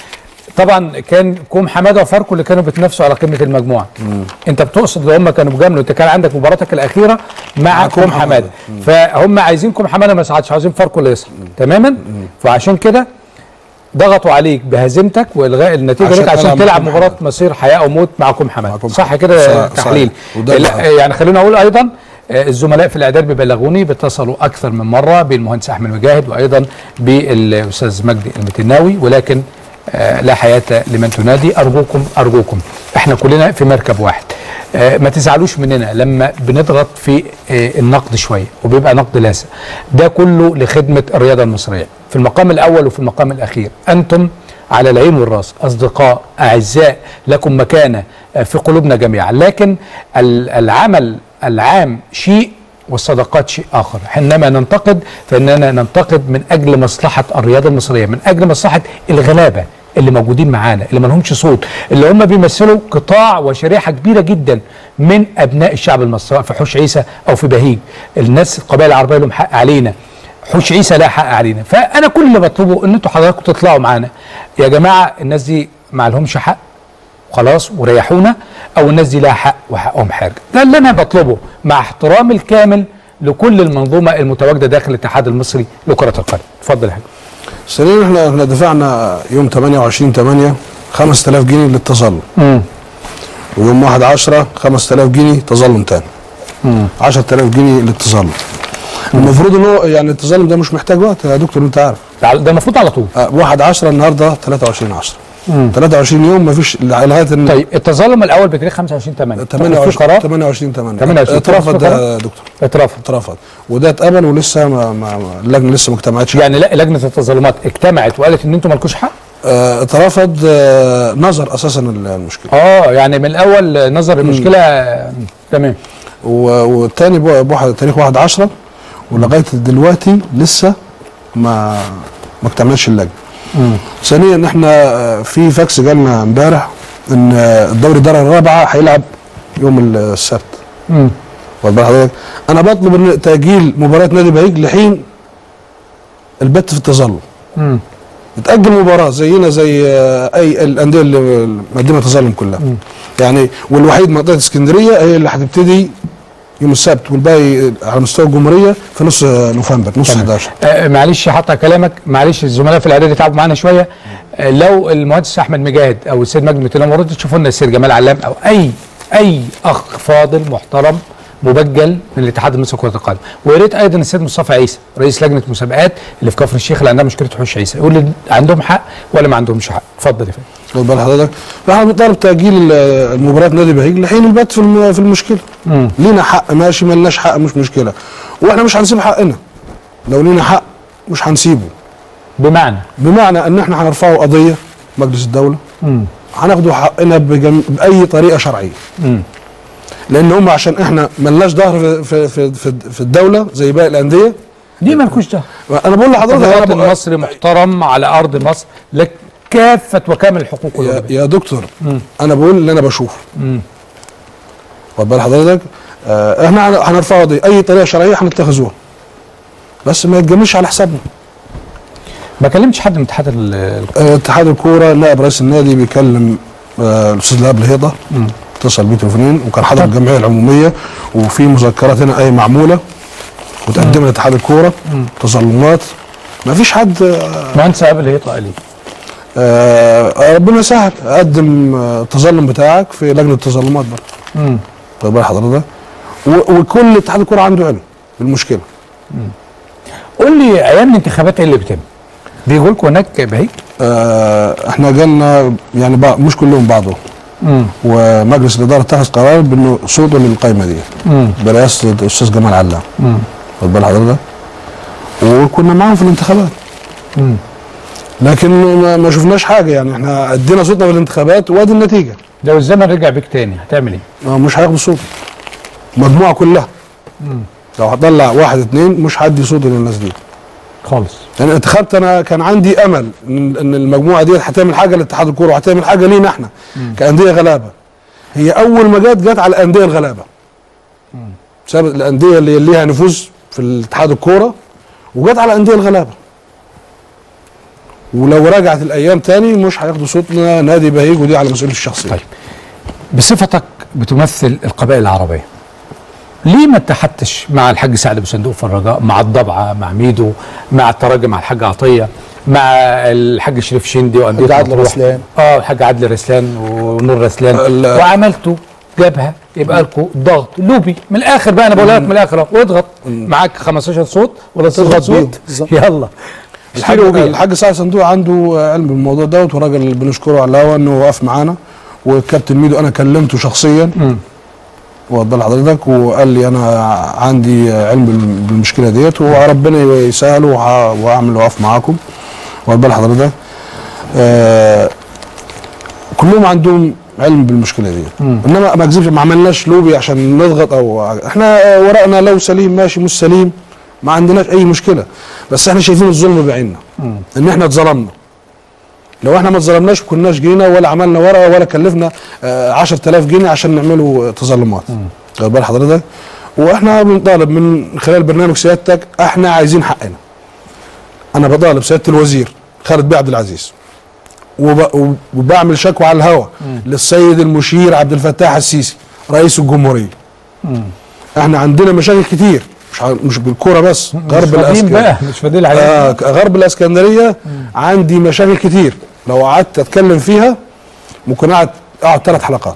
طبعا كان كوم حماده وفاركو اللي كانوا بيتنافسوا على قمه المجموعه انت بتقصد ان هم كانوا بيجاملوا انت كان عندك مباراتك الاخيره مع كوم
كوم
حماده
حمادة.
فهم عايزين كوم حماده ما يصعدش عايزين فاركو اللي يصعد تماما فعشان كده ضغطوا عليك بهزيمتك والغاء النتيجه
عشان
لك عشان
تلعب مع
تلعب
كوم
مباراه
حمادة.
مصير حياه او موت مع كوم حماده
مع كوم
صح
حمادة.
كده
صح-
تحليل
صحيح. وده اللي
لا،
حصل.
يعني خليني اقول ايضا آه، الزملاء في الاعداد بيبلغوني بيتصلوا اكثر من مره بالمهندس احمد مجاهد وايضا بالاستاذ مجدي المتناوي ولكن آه، لا حياه لمن تنادي ارجوكم ارجوكم احنا كلنا في مركب واحد آه، ما تزعلوش مننا لما بنضغط في آه، النقد شويه وبيبقى نقد لاسع ده كله لخدمه الرياضه المصريه في المقام الاول وفي المقام الاخير انتم على العين والراس اصدقاء اعزاء لكم مكانه آه، في قلوبنا جميعا لكن ال- العمل العام شيء والصداقات شيء اخر حينما ننتقد فاننا ننتقد من اجل مصلحه الرياضه المصريه من اجل مصلحه الغلابه اللي موجودين معانا اللي ما لهمش صوت اللي هم بيمثلوا قطاع وشريحه كبيره جدا من ابناء الشعب المصري سواء في حوش عيسى او في بهيج الناس القبائل العربيه لهم حق علينا حوش عيسى لا حق علينا فانا كل اللي بطلبه ان انتوا حضراتكم تطلعوا معانا يا جماعه الناس دي ما لهمش حق خلاص وريحونا او الناس دي لها حق وحقهم حاجه ده اللي انا بطلبه مع احترامي الكامل لكل المنظومه المتواجده داخل الاتحاد المصري لكره القدم اتفضل يا حاج
سنين احنا احنا دفعنا يوم 28 8 5000 جنيه للتظلم ويوم 1 10 5000 جنيه تظلم تاني 10000 جنيه للتظلم المفروض ان هو يعني التظلم ده مش محتاج وقت يا دكتور انت عارف
ده المفروض على طول
آه، 1 10 النهارده 23 10 23 يوم ما فيش لغايه ان
طيب التظلم الاول بتاريخ 25 8 في
28
قرار
28 8
28
اترفض
في قرار؟
يا دكتور
اترفض
اترفض وده اتقبل ولسه ما ما ما- اللجنه لسه ما اجتمعتش
يعني لا لجنه التظلمات اجتمعت وقالت ان انتم مالكوش حق
آه، اترفض آه، نظر اساسا المشكله
اه يعني من الاول نظر المشكله آه، تمام
و- والتاني بو- بواحد تاريخ 1 10 ولغايه دلوقتي لسه ما ما اكتملش اللجنه. ثانيا ان احنا آه، في فاكس جالنا امبارح ان آه، الدوري الدرجه الرابعه هيلعب يوم السبت.
مم.
واخد بال حضرتك؟ انا بطلب ان تاجيل مباراه نادي بهيج لحين البت في التظلم.
مم.
تأجل مباراة زينا زي آه، أي الأندية اللي مقدمة تظلم كلها. يعني والوحيد منطقة اسكندرية هي اللي هتبتدي يوم السبت والباقي على مستوى الجمهورية في نص آه، نوفمبر نص 11
آه معلش حتى كلامك معلش الزملاء في الاعداد يتعبوا معانا شويه آه لو المهندس احمد مجاهد او السيد مجدي متنام ورد تشوفوا لنا السيد جمال علام او اي اي اخ فاضل محترم مبجل من الاتحاد المصري لكره القدم ويا ريت ايضا السيد مصطفى عيسى رئيس لجنه مسابقات اللي في كفر الشيخ اللي عندها مشكله حوش عيسى يقول لي عندهم حق ولا ما عندهمش حق اتفضل يا فندم
واخد بال حضرتك فاحنا بنطالب تأجيل ال- المباراة نادي بهيج لحين البت في الم- في المشكلة لينا حق ماشي ملناش حق مش مشكلة واحنا مش هنسيب حقنا لو لينا حق مش هنسيبه
بمعنى
بمعنى ان احنا هنرفعه قضية مجلس الدولة هناخده حقنا بجم... باي طريقه شرعيه لان هم عشان احنا ملناش ظهر في في في, في, في الدوله زي باقي الانديه
دي مالكوش ده
انا بقول لحضرتك أنا
المواطن
بقول-
المصري محترم على ارض مصر لك كافه وكامل الحقوق
يا,
والواجبات
يا دكتور انا بقول اللي انا بشوفه واخد بال حضرتك آه احنا هن- هنرفعه دي اي طريقه شرعيه هنتخذوها بس ما يتجملش على حسابنا
ما كلمتش حد من اتحاد ال- ال-
آه، اتحاد الكوره نائب رئيس النادي بيكلم آه، الاستاذ لهاب الهيضه اتصل بيه تليفونين وكان حاضر الجمعيه العموميه وفي مذكرات هنا اي معموله وتقدمها لاتحاد الكوره تظلمات ما فيش حد آه،
مهندس قابل هيطلع ليه
آه، ربنا يسهل قدم آه، التظلم بتاعك في لجنه التظلمات برضه واخد بال حضرتك و- وكل اتحاد الكوره عنده علم بالمشكله
قول لي ايام الانتخابات ايه اللي بيتم؟ بيجوا لكم هناك بهيك؟
آه، احنا جالنا يعني بعض مش كلهم بعضهم ومجلس الاداره اتخذ قرار بانه صوته للقائمه دي برئاسه الاستاذ جمال علام واخد بال حضرتك وكنا معاهم في الانتخابات لكن ما, ما شفناش حاجه يعني احنا ادينا صوتنا في الانتخابات وادي النتيجه
لو الزمن رجع بيك تاني هتعمل ايه؟
آه، مش هياخدوا صوت مجموعه كلها لو هطلع واحد اتنين مش هدي صوتي للناس دي
خالص
يعني انتخبت انا كان عندي امل ان ان المجموعه دي هتعمل حاجه لاتحاد الكوره وهتعمل حاجه لينا احنا كانديه غلابه هي اول ما جت جت على الانديه الغلابه سابت الانديه اللي ليها نفوذ في الاتحاد الكوره وجت على الانديه الغلابه ولو رجعت الايام تاني مش هياخدوا صوتنا نادي بهيج ودي على مسؤوليتي الشخصيه
طيب بصفتك بتمثل القبائل العربيه ليه ما اتحدتش مع الحاج سعد ابو صندوق في الرجاء مع الضبعه مع ميدو مع الترجي مع الحاج عطيه مع الحاج شريف شندي وانديه
الحاج عادل
مطروح.
رسلان.
اه الحاج عادل رسلان ونور رسلان
ال-
وعملتوا جبهه يبقى لكم ضغط لوبي من الاخر بقى انا بقولها لك من الاخر أهو، واضغط معاك 15 صوت ولا تضغط
تضغط بيهم،
صوت
بالظبط.
يلا
الحاج
اشتروا بيه.
الحاج سعد صندوق عنده علم بالموضوع دوت وراجل بنشكره على الهوا انه وقف معانا والكابتن ميدو انا كلمته شخصيا واخد بال حضرتك وقال لي انا عندي علم بال- بالمشكله ديت وربنا يسهل وه- وهعمل وقف معاكم واخد بال حضرتك آه كلهم عندهم علم بالمشكله دي انما ما اكذبش ما عملناش لوبي عشان نضغط او احنا ورقنا لو سليم ماشي مش سليم ما عندناش اي مشكله بس احنا شايفين الظلم بعيننا ان احنا اتظلمنا لو احنا ما اتظلمناش كناش جينا ولا عملنا ورقه ولا كلفنا آه 10000 جنيه عشان نعملوا تظلمات واخد بال حضرتك واحنا بنطالب من خلال برنامج سيادتك احنا عايزين حقنا انا بطالب سياده الوزير خالد بيه عبد العزيز وب... وبعمل شكوى على الهوا للسيد المشير عبد الفتاح السيسي رئيس الجمهوريه احنا عندنا مشاكل كتير مش ع- مش بالكوره بس غرب
مش فاضيين
الاسكندريه
بقى مش فاضيين عليك
آه غرب الاسكندريه عندي مشاكل كتير لو قعدت اتكلم فيها ممكن اقعد اقعد ثلاث حلقات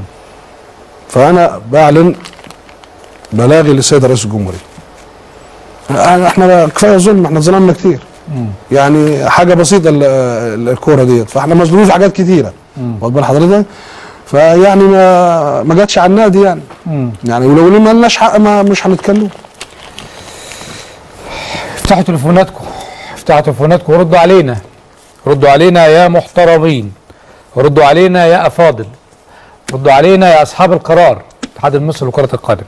فانا بعلن بلاغي للسيد رئيس الجمهوريه آه، احنا كفايه ظلم احنا ظلمنا كتير يعني حاجه بسيطه ال- ال- الكوره ديت فاحنا مظلومين في حاجات كتيره واخد بال حضرتك فيعني ما ما جاتش على النادي يعني يعني ولو ما لناش حق ما مش هنتكلم
افتحوا تليفوناتكم افتحوا تليفوناتكم وردوا علينا ردوا علينا يا محترمين ردوا علينا يا افاضل ردوا علينا يا اصحاب القرار اتحاد المصري لكره القدم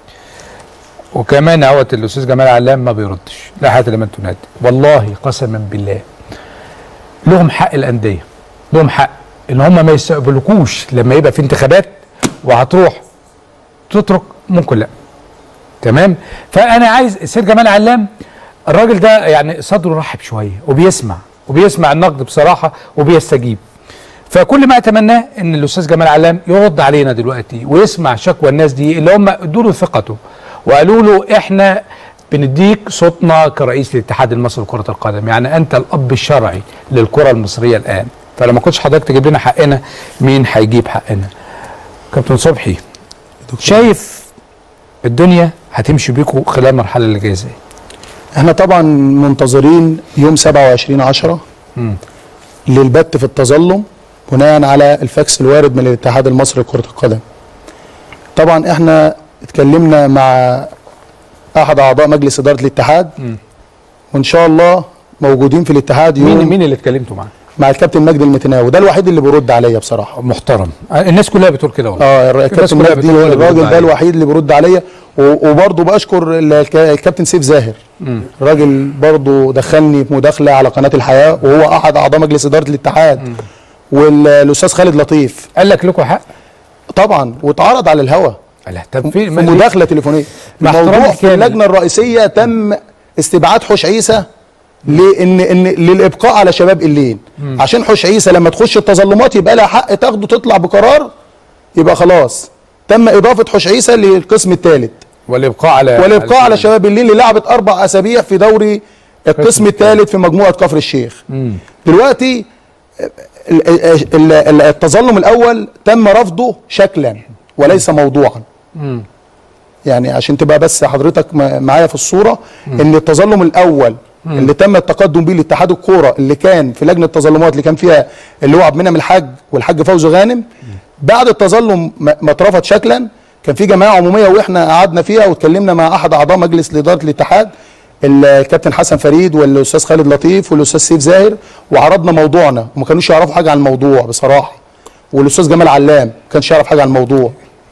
وكمان اهوت الاستاذ جمال علام ما بيردش لا حياه لمن تنادي والله قسما بالله لهم حق الانديه لهم حق ان هم ما يستقبلوكوش لما يبقى في انتخابات وهتروح تترك ممكن لا تمام فانا عايز السيد جمال علام الراجل ده يعني صدره رحب شويه وبيسمع وبيسمع النقد بصراحه وبيستجيب فكل ما اتمناه ان الاستاذ جمال علام يرد علينا دلوقتي ويسمع شكوى الناس دي اللي هم ادوا له ثقته وقالوا له احنا بنديك صوتنا كرئيس الاتحاد المصري لكره القدم يعني انت الاب الشرعي للكره المصريه الان فلما كنتش حضرتك تجيب لنا حقنا مين هيجيب حقنا كابتن صبحي شايف الدنيا هتمشي بيكم خلال المرحله اللي جايه ازاي
احنا طبعا منتظرين يوم 27 10 للبت في التظلم بناء على الفاكس الوارد من الاتحاد المصري لكرة القدم طبعا احنا اتكلمنا مع احد اعضاء مجلس ادارة الاتحاد وان شاء الله موجودين في الاتحاد يوم
مين مين اللي اتكلمتوا معاه
مع الكابتن مجدي المتناوي ده الوحيد اللي بيرد عليا بصراحة
محترم الناس كلها بتقول كده والله
اه
الناس
الكابتن
كلها
مجدي
بتقول هو اللي بيرد
الراجل ده
عليا.
الوحيد اللي بيرد عليا و- وبرضه بشكر ال- الك- الكابتن سيف زاهر الراجل برضه دخلني في مداخله على قناه الحياه وهو احد اعضاء مجلس اداره الاتحاد والاستاذ خالد لطيف
قال لك لكم حق
طبعا واتعرض على الهوا
لا طب في
في
ما-
مداخله تليفونيه
مع احترامي
الموضوع في
الكامل.
اللجنه الرئيسيه تم استبعاد حوش عيسى لان ان للابقاء على شباب اللين عشان حوش عيسى لما تخش التظلمات يبقى لها حق تاخده تطلع بقرار يبقى خلاص تم اضافه حوش عيسى للقسم الثالث
والابقاء على
والابقاء على شباب الليل اللي لعبت اربع اسابيع في دوري القسم الثالث في مجموعه كفر الشيخ دلوقتي ال- ال- ال- ال- التظلم الاول تم رفضه شكلا وليس موضوعا يعني عشان تبقى بس حضرتك م- معايا في الصوره ان التظلم الاول اللي تم التقدم بيه لاتحاد الكوره اللي كان في لجنه التظلمات اللي كان فيها اللي هو عبد المنعم الحاج والحاج فوزي غانم بعد التظلم ما ما اترفض شكلا كان في جمعيه عموميه واحنا قعدنا فيها واتكلمنا مع احد اعضاء مجلس اداره الاتحاد الكابتن حسن فريد والاستاذ خالد لطيف والاستاذ سيف زاهر وعرضنا موضوعنا وما كانوش يعرفوا حاجه عن الموضوع بصراحه والاستاذ جمال علام ما كانش يعرف حاجه عن الموضوع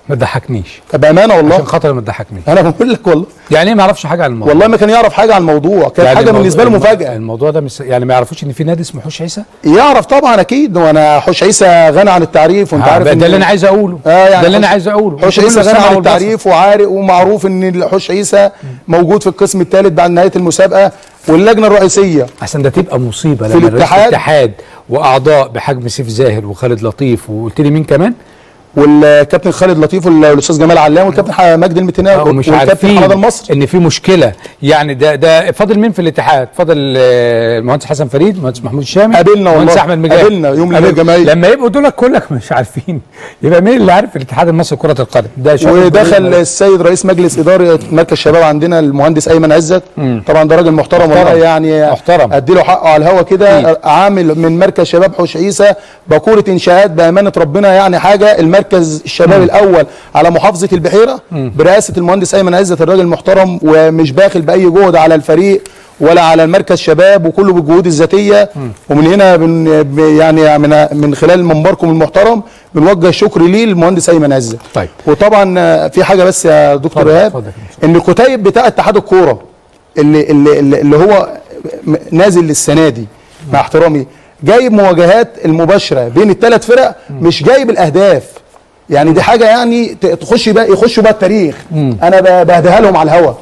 ما تضحكنيش
بامانه والله
عشان خاطر ما تضحكنيش
انا بقول لك والله
يعني ايه ما يعرفش حاجه عن الموضوع
والله ما كان يعرف حاجه عن الموضوع كانت
يعني
حاجه
الموضوع-
بالنسبه له
الم-
مفاجاه
الموضوع ده مش يعني ما يعرفوش ان في نادي اسمه حوش عيسى
يعرف طبعا اكيد وانا حوش عيسى غني عن التعريف وانت
آه،
عارف
ده
إن-
اللي انا عايز اقوله
اه يعني
ده اللي انا
حوش-
عايز اقوله
حوش
وكله
عيسى غني
السمع
عن
والبصر.
التعريف وعارف ومعروف ان حوش عيسى موجود في القسم الثالث بعد نهايه المسابقه واللجنه الرئيسيه
عشان ده تبقى مصيبه
في
لما رئيس
الاتحاد.
الاتحاد واعضاء بحجم سيف زاهر وخالد لطيف وقلت لي مين كمان
والكابتن خالد لطيف والاستاذ جمال علام والكابتن ح- مجدي المتناوي
ومش
والكابتن
عارفين
حماد المصري
ان في مشكله يعني ده ده فاضل مين في الاتحاد فاضل آه، المهندس حسن فريد المهندس محمود الشامي
قابلنا والله.
المهندس احمد مجاهد
قابلنا يوم
قابل-
الجماهير.
لما يبقوا دول كلك مش عارفين يبقى مين اللي عارف الاتحاد المصري لكره القدم ده شرف
ودخل
كبير.
السيد رئيس مجلس اداره مركز الشباب عندنا المهندس ايمن عزت طبعا ده راجل محترم والله
محترم.
يعني
محترم.
ادي له حقه على الهوا كده
أكيد.
عامل من مركز شباب حوش عيسى باكوره انشاءات بامانه ربنا يعني حاجه المركز الشباب الاول على محافظه البحيره برئاسه المهندس ايمن عزت الراجل محترم ومش باخل باي جهد على الفريق ولا على المركز شباب وكله بالجهود الذاتيه ومن هنا بن ب- يعني من من خلال منبركم المحترم بنوجه الشكر ليه للمهندس ايمن عزت
طيب.
وطبعا آه، في حاجه بس يا دكتور
اتفضل،
ايهاب
اتفضل.
ان الكتيب بتاع اتحاد الكوره اللي اللي اللي اللي هو م- نازل للسنه دي مع احترامي جايب مواجهات المباشره بين الثلاث فرق مش جايب الاهداف يعني دي حاجه يعني ت- تخش بقى يخشوا بقى التاريخ انا ب- بهديها لهم على الهوا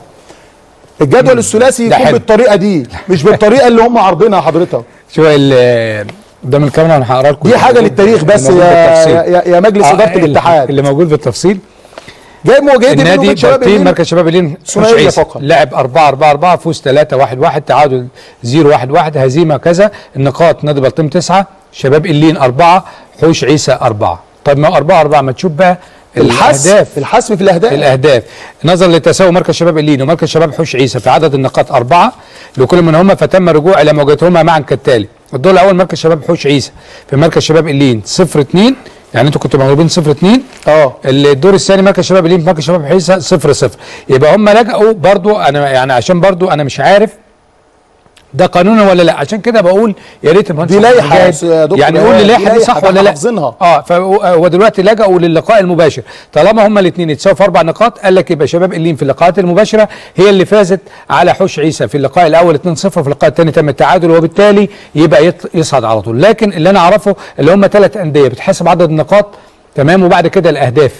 الجدول الثلاثي
ده
يكون
حلو.
بالطريقه دي مش بالطريقه اللي هم عارضينها حضرتك
شو ال- قدام الكاميرا انا هقرا لكم
دي حاجه
اللي
للتاريخ بس
موجود
يا,
بالتفصيل.
يا, يا مجلس
آه،
اداره
اللي-
الاتحاد
اللي موجود بالتفصيل
جايب مواجهات بينه
النادي
وبين شباب
بارتين
الهند.
مركز شباب الين
ثنائية
حوش عيسى.
فقط.
لعب 4 4 4 فوز 3 1 1 تعادل 0 1 1 هزيمه كذا النقاط نادي بلطيم 9 شباب اللين 4 حوش عيسى 4 طيب ما 4 4 ما تشوف بقى
الحسم
الاهداف
الحسم في الاهداف
الاهداف نظرا لتساوي مركز شباب اللين ومركز شباب حوش عيسى في عدد النقاط اربعه لكل منهما فتم الرجوع الى مواجهتهما معا كالتالي الدور الاول مركز شباب حوش عيسى في مركز شباب اللين 0 2 يعني انتوا كنتوا مغلوبين 0 2
اه
الدور الثاني مركز شباب اللين في مركز شباب عيسى 0 0 يبقى هم لجأوا برضو انا يعني عشان برضو انا مش عارف ده قانونا ولا لا عشان كده بقول يا ريت المهندس
دي
أحمد
لائحة
مجاهد
يا دكتور
يعني قول لي
إيهاب،
اللائحه
دي
دي صح
لائحة
ولا لا
حافظينها.
اه فهو دلوقتي لجأوا للقاء المباشر طالما هما الاثنين يتساووا في اربع نقاط قال لك يبقى شباب اللين في اللقاءات المباشره هي اللي فازت على حوش عيسى في اللقاء الاول 2-0 وفي اللقاء الثاني تم التعادل وبالتالي يبقى يط- يصعد على طول لكن اللي انا اعرفه اللي هم ثلاث انديه بتحسب عدد النقاط تمام وبعد كده الاهداف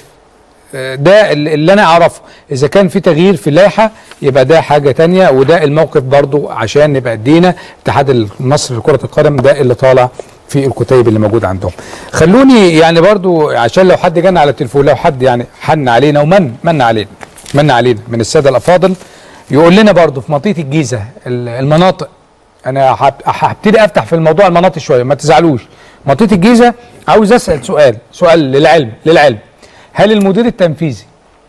ده ال- اللي انا اعرفه اذا كان في تغيير في اللائحه يبقى ده حاجه تانية وده الموقف برضو عشان نبقى ادينا اتحاد مصر لكره القدم ده اللي طالع في الكتيب اللي موجود عندهم خلوني يعني برضو عشان لو حد جانا على التليفون لو حد يعني حن علينا ومن من علينا من علينا من الساده الافاضل يقول لنا برضو في منطقه الجيزه ال- المناطق انا هب- هبتدي افتح في الموضوع المناطق شويه ما تزعلوش منطقه الجيزه عاوز اسال سؤال سؤال للعلم للعلم هل المدير التنفيذي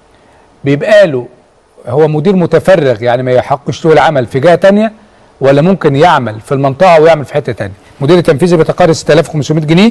بيبقى له هو مدير متفرغ يعني ما يحقش له العمل في جهه تانية ولا ممكن يعمل في المنطقه ويعمل في حته تانية المدير التنفيذي بيتقاضى 6500 جنيه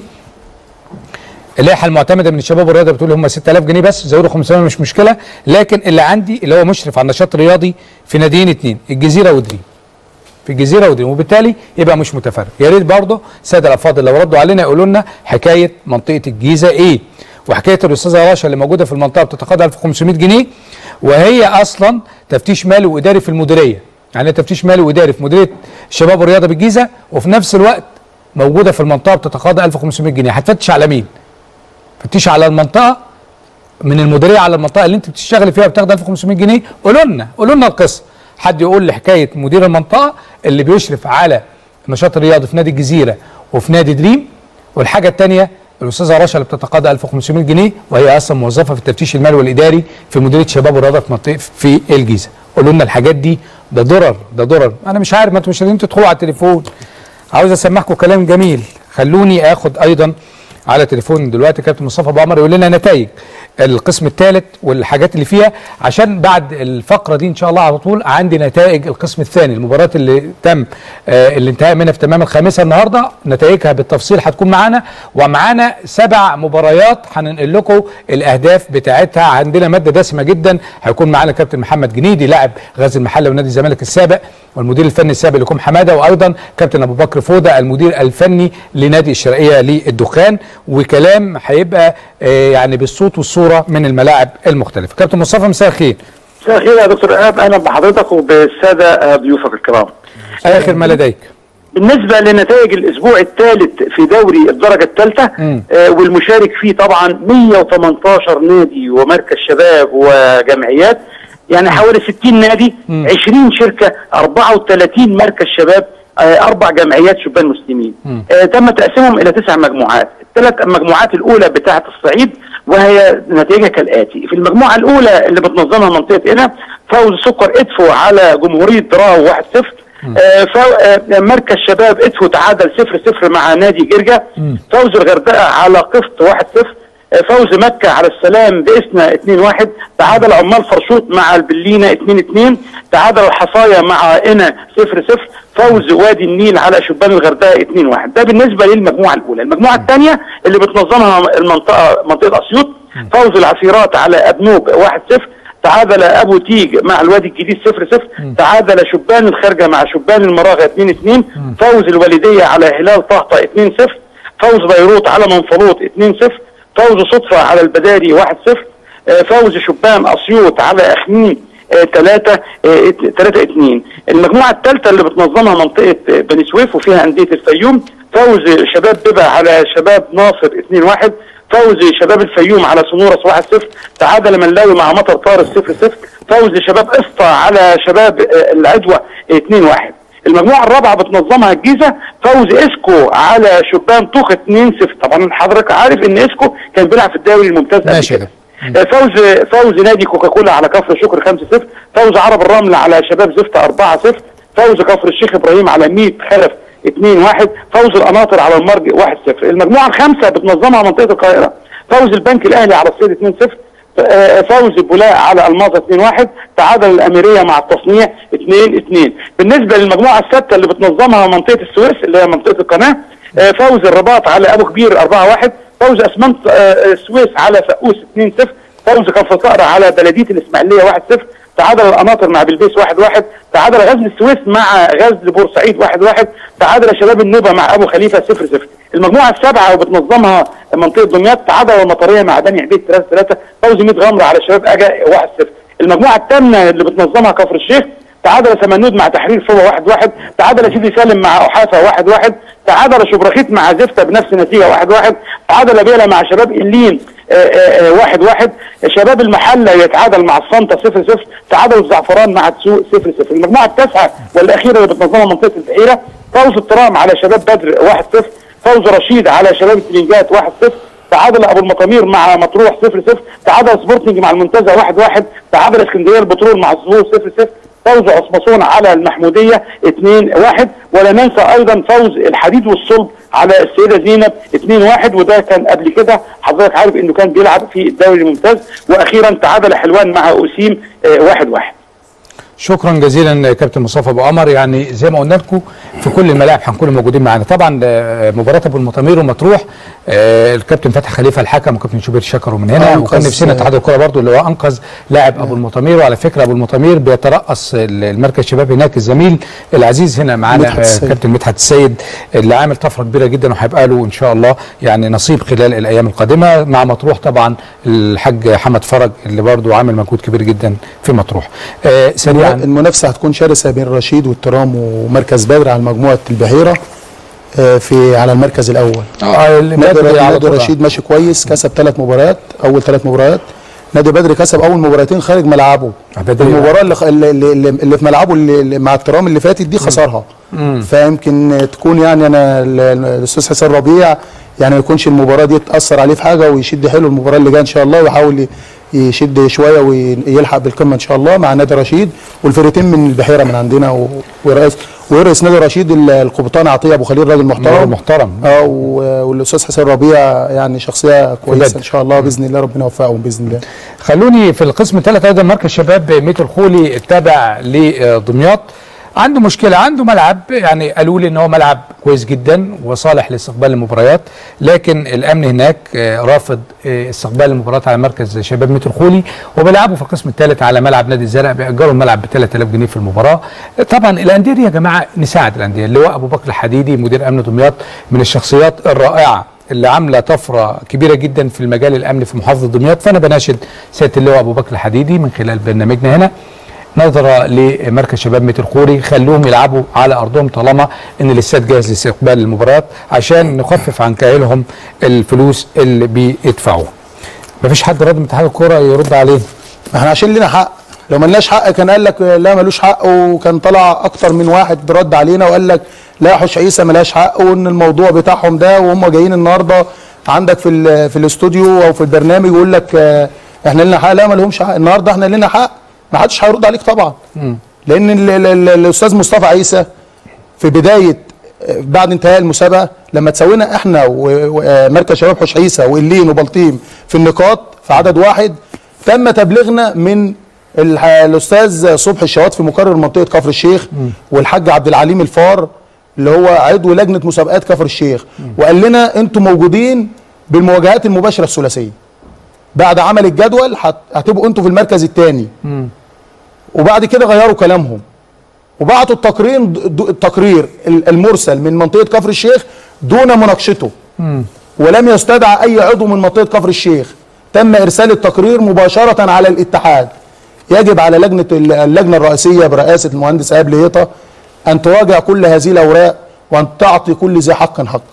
اللائحه المعتمده من الشباب والرياضه بتقول هم 6000 جنيه بس زودوا 500 مش مشكله لكن اللي عندي اللي هو مشرف على النشاط الرياضي في ناديين اتنين الجزيره ودريم في الجزيره ودريم وبالتالي يبقى مش متفرغ يا ريت برضه الساده الافاضل لو ردوا علينا يقولوا لنا حكايه منطقه الجيزه ايه وحكايه الاستاذه رشا اللي موجوده في المنطقه بتتقاضى 1500 جنيه وهي اصلا تفتيش مالي واداري في المديريه يعني تفتيش مالي واداري في مديريه الشباب والرياضه بالجيزه وفي نفس الوقت موجوده في المنطقه بتتقاضى 1500 جنيه هتفتش على مين؟ فتش على المنطقه من المديريه على المنطقه اللي انت بتشتغلي فيها بتاخد 1500 جنيه قولوا لنا قولوا لنا القصه حد يقول لي حكايه مدير المنطقه اللي بيشرف على النشاط الرياضي في نادي الجزيره وفي نادي دريم والحاجه الثانيه الاستاذه رشا اللي بتتقاضى 1500 جنيه وهي اصلا موظفه في التفتيش المالي والاداري في مديريه شباب والرياضه في منطقه في الجيزه قولوا لنا الحاجات دي ده ضرر ده ضرر انا مش عارف ما انتوا مش قادرين تدخلوا على التليفون عاوز اسمعكم كلام جميل خلوني اخد ايضا على تليفون دلوقتي كابتن مصطفى ابو عمر يقول لنا نتائج القسم الثالث والحاجات اللي فيها عشان بعد الفقره دي ان شاء الله على طول عندي نتائج القسم الثاني المباريات اللي تم آه الانتهاء منها في تمام الخامسه النهارده نتائجها بالتفصيل هتكون معانا ومعانا سبع مباريات هننقل لكم الاهداف بتاعتها عندنا ماده دسمه جدا هيكون معانا كابتن محمد جنيدي لاعب غزل المحله ونادي الزمالك السابق والمدير الفني السابق لكم حماده وايضا كابتن ابو بكر فوده المدير الفني لنادي الشرقيه للدخان وكلام هيبقى آه، يعني بالصوت والصوره من الملاعب المختلفه كابتن مصطفى مساء الخير
مساء الخير يا دكتور ايهاب اهلا بحضرتك وبالساده آه، ضيوفك الكرام.
اخر ما لديك
بالنسبه لنتائج الاسبوع الثالث في دوري الدرجه الثالثه آه والمشارك فيه طبعا 118 نادي ومركز شباب وجمعيات يعني حوالي 60 نادي 20 شركه 34 مركز شباب آه اربع جمعيات شبان مسلمين آه تم تقسيمهم الى تسع مجموعات الثلاث المجموعات الاولى بتاعه الصعيد وهي نتائجها كالاتي في المجموعه الاولى اللي بتنظمها منطقه قنا فوز سكر ادفو على جمهوريه دراو 1-0 آه، فو- آه، مركز شباب ادفو تعادل 0-0 مع نادي جرجا فوز الغردقه على قفط 1-0 آه، فوز مكه على السلام باسنا 2-1 تعادل عمال فرشوط مع البلينه 2-2 تعادل الحصايه مع قنا 0-0 فوز وادي النيل على شبان الغردقه 2-1 ده بالنسبه للمجموعه الاولى المجموعه الثانيه اللي بتنظمها المنطقه منطقه اسيوط فوز العصيرات على ابنوب 1-0 تعادل ابو تيج مع الوادي الجديد 0 0 تعادل شبان الخارجه مع شبان المراغه 2 2 فوز الوالديه على هلال طهطا 2 0 فوز بيروت على منفلوط 2 0 فوز صدفه على البداري 1 0 فوز شبان اسيوط على اخميم 3 3 2 المجموعه الثالثه اللي بتنظمها منطقه آه، بني سويف وفيها انديه الفيوم فوز شباب ببا على شباب ناصر 2 1 فوز شباب الفيوم على سنورس 1-0 تعادل منلاوي مع مطر طارس 0-0 فوز شباب قسطة على شباب آه، العدوى 2-1 المجموعة الرابعة بتنظمها الجيزة فوز اسكو على شبان طوخ 2-0 طبعا حضرتك عارف ان اسكو كان بيلعب في الدوري الممتاز قبل
ماشي
كده. آه، فوز فوز نادي كوكاكولا على كفر شكر 5-0 فوز عرب الرمل على شباب زفت 4-0 فوز كفر الشيخ ابراهيم على 100 خلف 2-1 فوز القناطر على المرج 1-0 المجموعه الخامسه بتنظمها منطقه القاهره فوز البنك الاهلي على الصيد 2-0 آه، فوز بولاء على الماظة 2-1 تعادل الاميريه مع التصنيع 2-2 بالنسبه للمجموعه السادسه اللي بتنظمها منطقه السويس اللي هي منطقه القناه آه، فوز الرباط على ابو كبير 4-1 فوز اسمنت آه، السويس على فقوس 2-0 فوز كفر صقر على بلديه الاسماعيليه 1-0 تعادل القناطر مع بلبيس 1-1 تعادل غزل السويس مع غزل بورسعيد 1-1 تعادل شباب النوبه مع ابو خليفه 0-0 المجموعه السابعه وبتنظمها منطقه دمياط تعادل المطريه مع بني عبيد 3-3 فوز 100 غمره على شباب اجا 1-0 المجموعه الثامنه اللي بتنظمها كفر الشيخ تعادل سمنود مع تحرير صوبه 1 1 تعادل سيدي سالم مع احافه 1 1 تعادل شبرخيت مع زفته بنفس النتيجه 1 1 تعادل بيلا مع شباب اللين 1 1 شباب المحله يتعادل مع الصنطه 0 0 تعادل الزعفران مع تسوق 0 0 المجموعه التاسعه والاخيره اللي بتنظمها منطقه البحيره فوز الترام على شباب بدر 1 0 فوز رشيد على شباب الترنجات 1 0 تعادل ابو المطامير مع مطروح 0 0 تعادل سبورتنج مع المنتزه 1 1 تعادل اسكندريه البترول مع الظهور 0 0 فوز عصمصون على المحموديه 2 1 ولا ننسى ايضا فوز الحديد والصلب على السيده زينب 2 1 وده كان قبل كده حضرتك عارف انه كان بيلعب في الدوري الممتاز واخيرا تعادل حلوان مع اوسيم 1 1
شكرا جزيلا كابتن مصطفى ابو قمر يعني زي ما قلنا لكم في كل الملاعب هنكون موجودين معانا طبعا آه، مباراه ابو المطامير ومطروح آه، الكابتن فتحي خليفه الحكم وكابتن شوبير شكروا من هنا
أنقذ-
وكان نفسنا اتحاد الكره برضو اللي هو انقذ لاعب ابو المطامير وعلى فكره ابو المطامير بيترأس ال- المركز الشباب هناك الزميل العزيز هنا معانا
مدحت
آه،
السيد.
كابتن مدحت السيد اللي عامل طفره كبيره جدا وهيبقى له ان شاء الله يعني نصيب خلال الايام القادمه مع مطروح طبعا الحاج حمد فرج اللي برضو عامل مجهود كبير جدا في مطروح آه سريعا
المنافسه هتكون شرسه بين رشيد والترام ومركز بدر على مجموعه البحيره آه، في على المركز الاول
آه،
نادي
بدري على
نادي
طول.
رشيد ماشي كويس كسب ثلاث مباريات اول ثلاث مباريات نادي بدر كسب اول مباراتين خارج ملعبه
بدري.
المباراه اللي, خ- اللي, اللي, اللي في ملعبه اللي, اللي مع الترام اللي فاتت دي خسرها فيمكن تكون يعني انا ال- ال- الاستاذ حسين ربيع يعني ما يكونش المباراه دي تاثر عليه في حاجه ويشد حلو المباراه اللي جايه ان شاء الله ويحاول ي- يشد شويه ويلحق بالقمه ان شاء الله مع نادي رشيد والفرقتين من البحيره من عندنا و- ورئيس ورئيس نادي رشيد ال- القبطان عطيه ابو خليل راجل محترم
محترم.
اه و- والاستاذ حسين ربيع يعني شخصيه كويسه
بدر.
ان شاء الله باذن الله ربنا يوفقهم باذن الله
خلوني في القسم الثالث ايضا مركز شباب ميت الخولي التابع لدمياط عنده مشكله عنده ملعب يعني قالوا لي ان هو ملعب كويس جدا وصالح لاستقبال المباريات لكن الامن هناك آه، رافض آه، استقبال المباريات على مركز شباب ميت الخولي وبيلعبوا في القسم الثالث على ملعب نادي الزرق بيأجروا الملعب ب 3000 جنيه في المباراه طبعا الانديه دي يا جماعه نساعد الانديه اللواء ابو بكر الحديدي مدير امن دمياط من الشخصيات الرائعه اللي عامله طفره كبيره جدا في المجال الامني في محافظه دمياط فانا بناشد سياده اللواء ابو بكر الحديدي من خلال برنامجنا هنا نظرة لمركز شباب متر خوري خلوهم يلعبوا على ارضهم طالما ان الاستاد جاهز لاستقبال المباريات عشان نخفف عن كاهلهم الفلوس اللي بيدفعوها. مفيش حد راضي من اتحاد الكوره يرد عليه.
احنا عشان لنا حق لو ملناش حق كان قال لك لا ملوش حق وكان طلع اكتر من واحد رد علينا وقال لك لا حوش عيسى ملهاش حق وان الموضوع بتاعهم ده وهم جايين النهارده عندك في ال- في الاستوديو او في البرنامج يقول لك آه، احنا لنا حق لا ما لهمش حق النهارده احنا لنا حق ما حدش هيرد عليك طبعا لان ال- ال- ال- الاستاذ مصطفى عيسى في بدايه آه، بعد انتهاء المسابقه لما تساوينا احنا ومركز شباب حوش عيسى وإلين وبلطيم في النقاط في عدد واحد تم تبليغنا من الح- الاستاذ صبحي الشواط في مقرر منطقه كفر الشيخ والحاج عبد العليم الفار اللي هو عضو لجنه مسابقات كفر الشيخ وقال لنا انتم موجودين بالمواجهات المباشره الثلاثيه بعد عمل الجدول هت- هتبقوا انتوا في المركز الثاني وبعد كده غيروا كلامهم وبعتوا التقرير د- التقرير ال- المرسل من منطقه كفر الشيخ دون مناقشته ولم يستدعى اي عضو من منطقه كفر الشيخ تم ارسال التقرير مباشره على الاتحاد يجب على لجنه ال- اللجنه الرئيسيه برئاسه المهندس ايهاب ليطه ان تراجع كل هذه الاوراق وان تعطي كل ذي حق حقه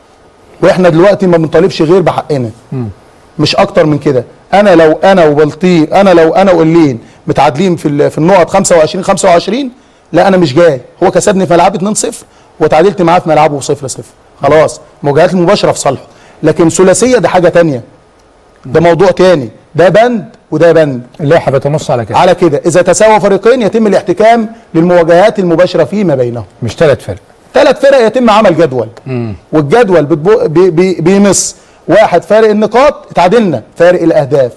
واحنا دلوقتي ما بنطالبش غير بحقنا مش اكتر من كده انا لو انا وبلطيق انا لو انا وقلين متعادلين في ال- في النقط 25 25 لا انا مش جاي هو كسبني في ملعبي 2-0 وتعادلت معاه في ملعبه 0-0 خلاص مواجهات المباشره في صالحه لكن ثلاثيه ده حاجه تانية ده موضوع تاني ده بند وده بند
اللائحه بتنص على كده
على كده اذا تساوى فريقين يتم الاحتكام للمواجهات المباشره فيما بينهم
مش ثلاث فرق
ثلاث فرق يتم عمل جدول والجدول بتبو- بي بي بيمص واحد فارق النقاط اتعادلنا فارق الاهداف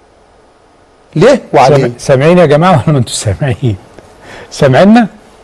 ليه وعليه
سامع- سامعين يا جماعه ولا ما انتوا سامعين؟ سامعيننا؟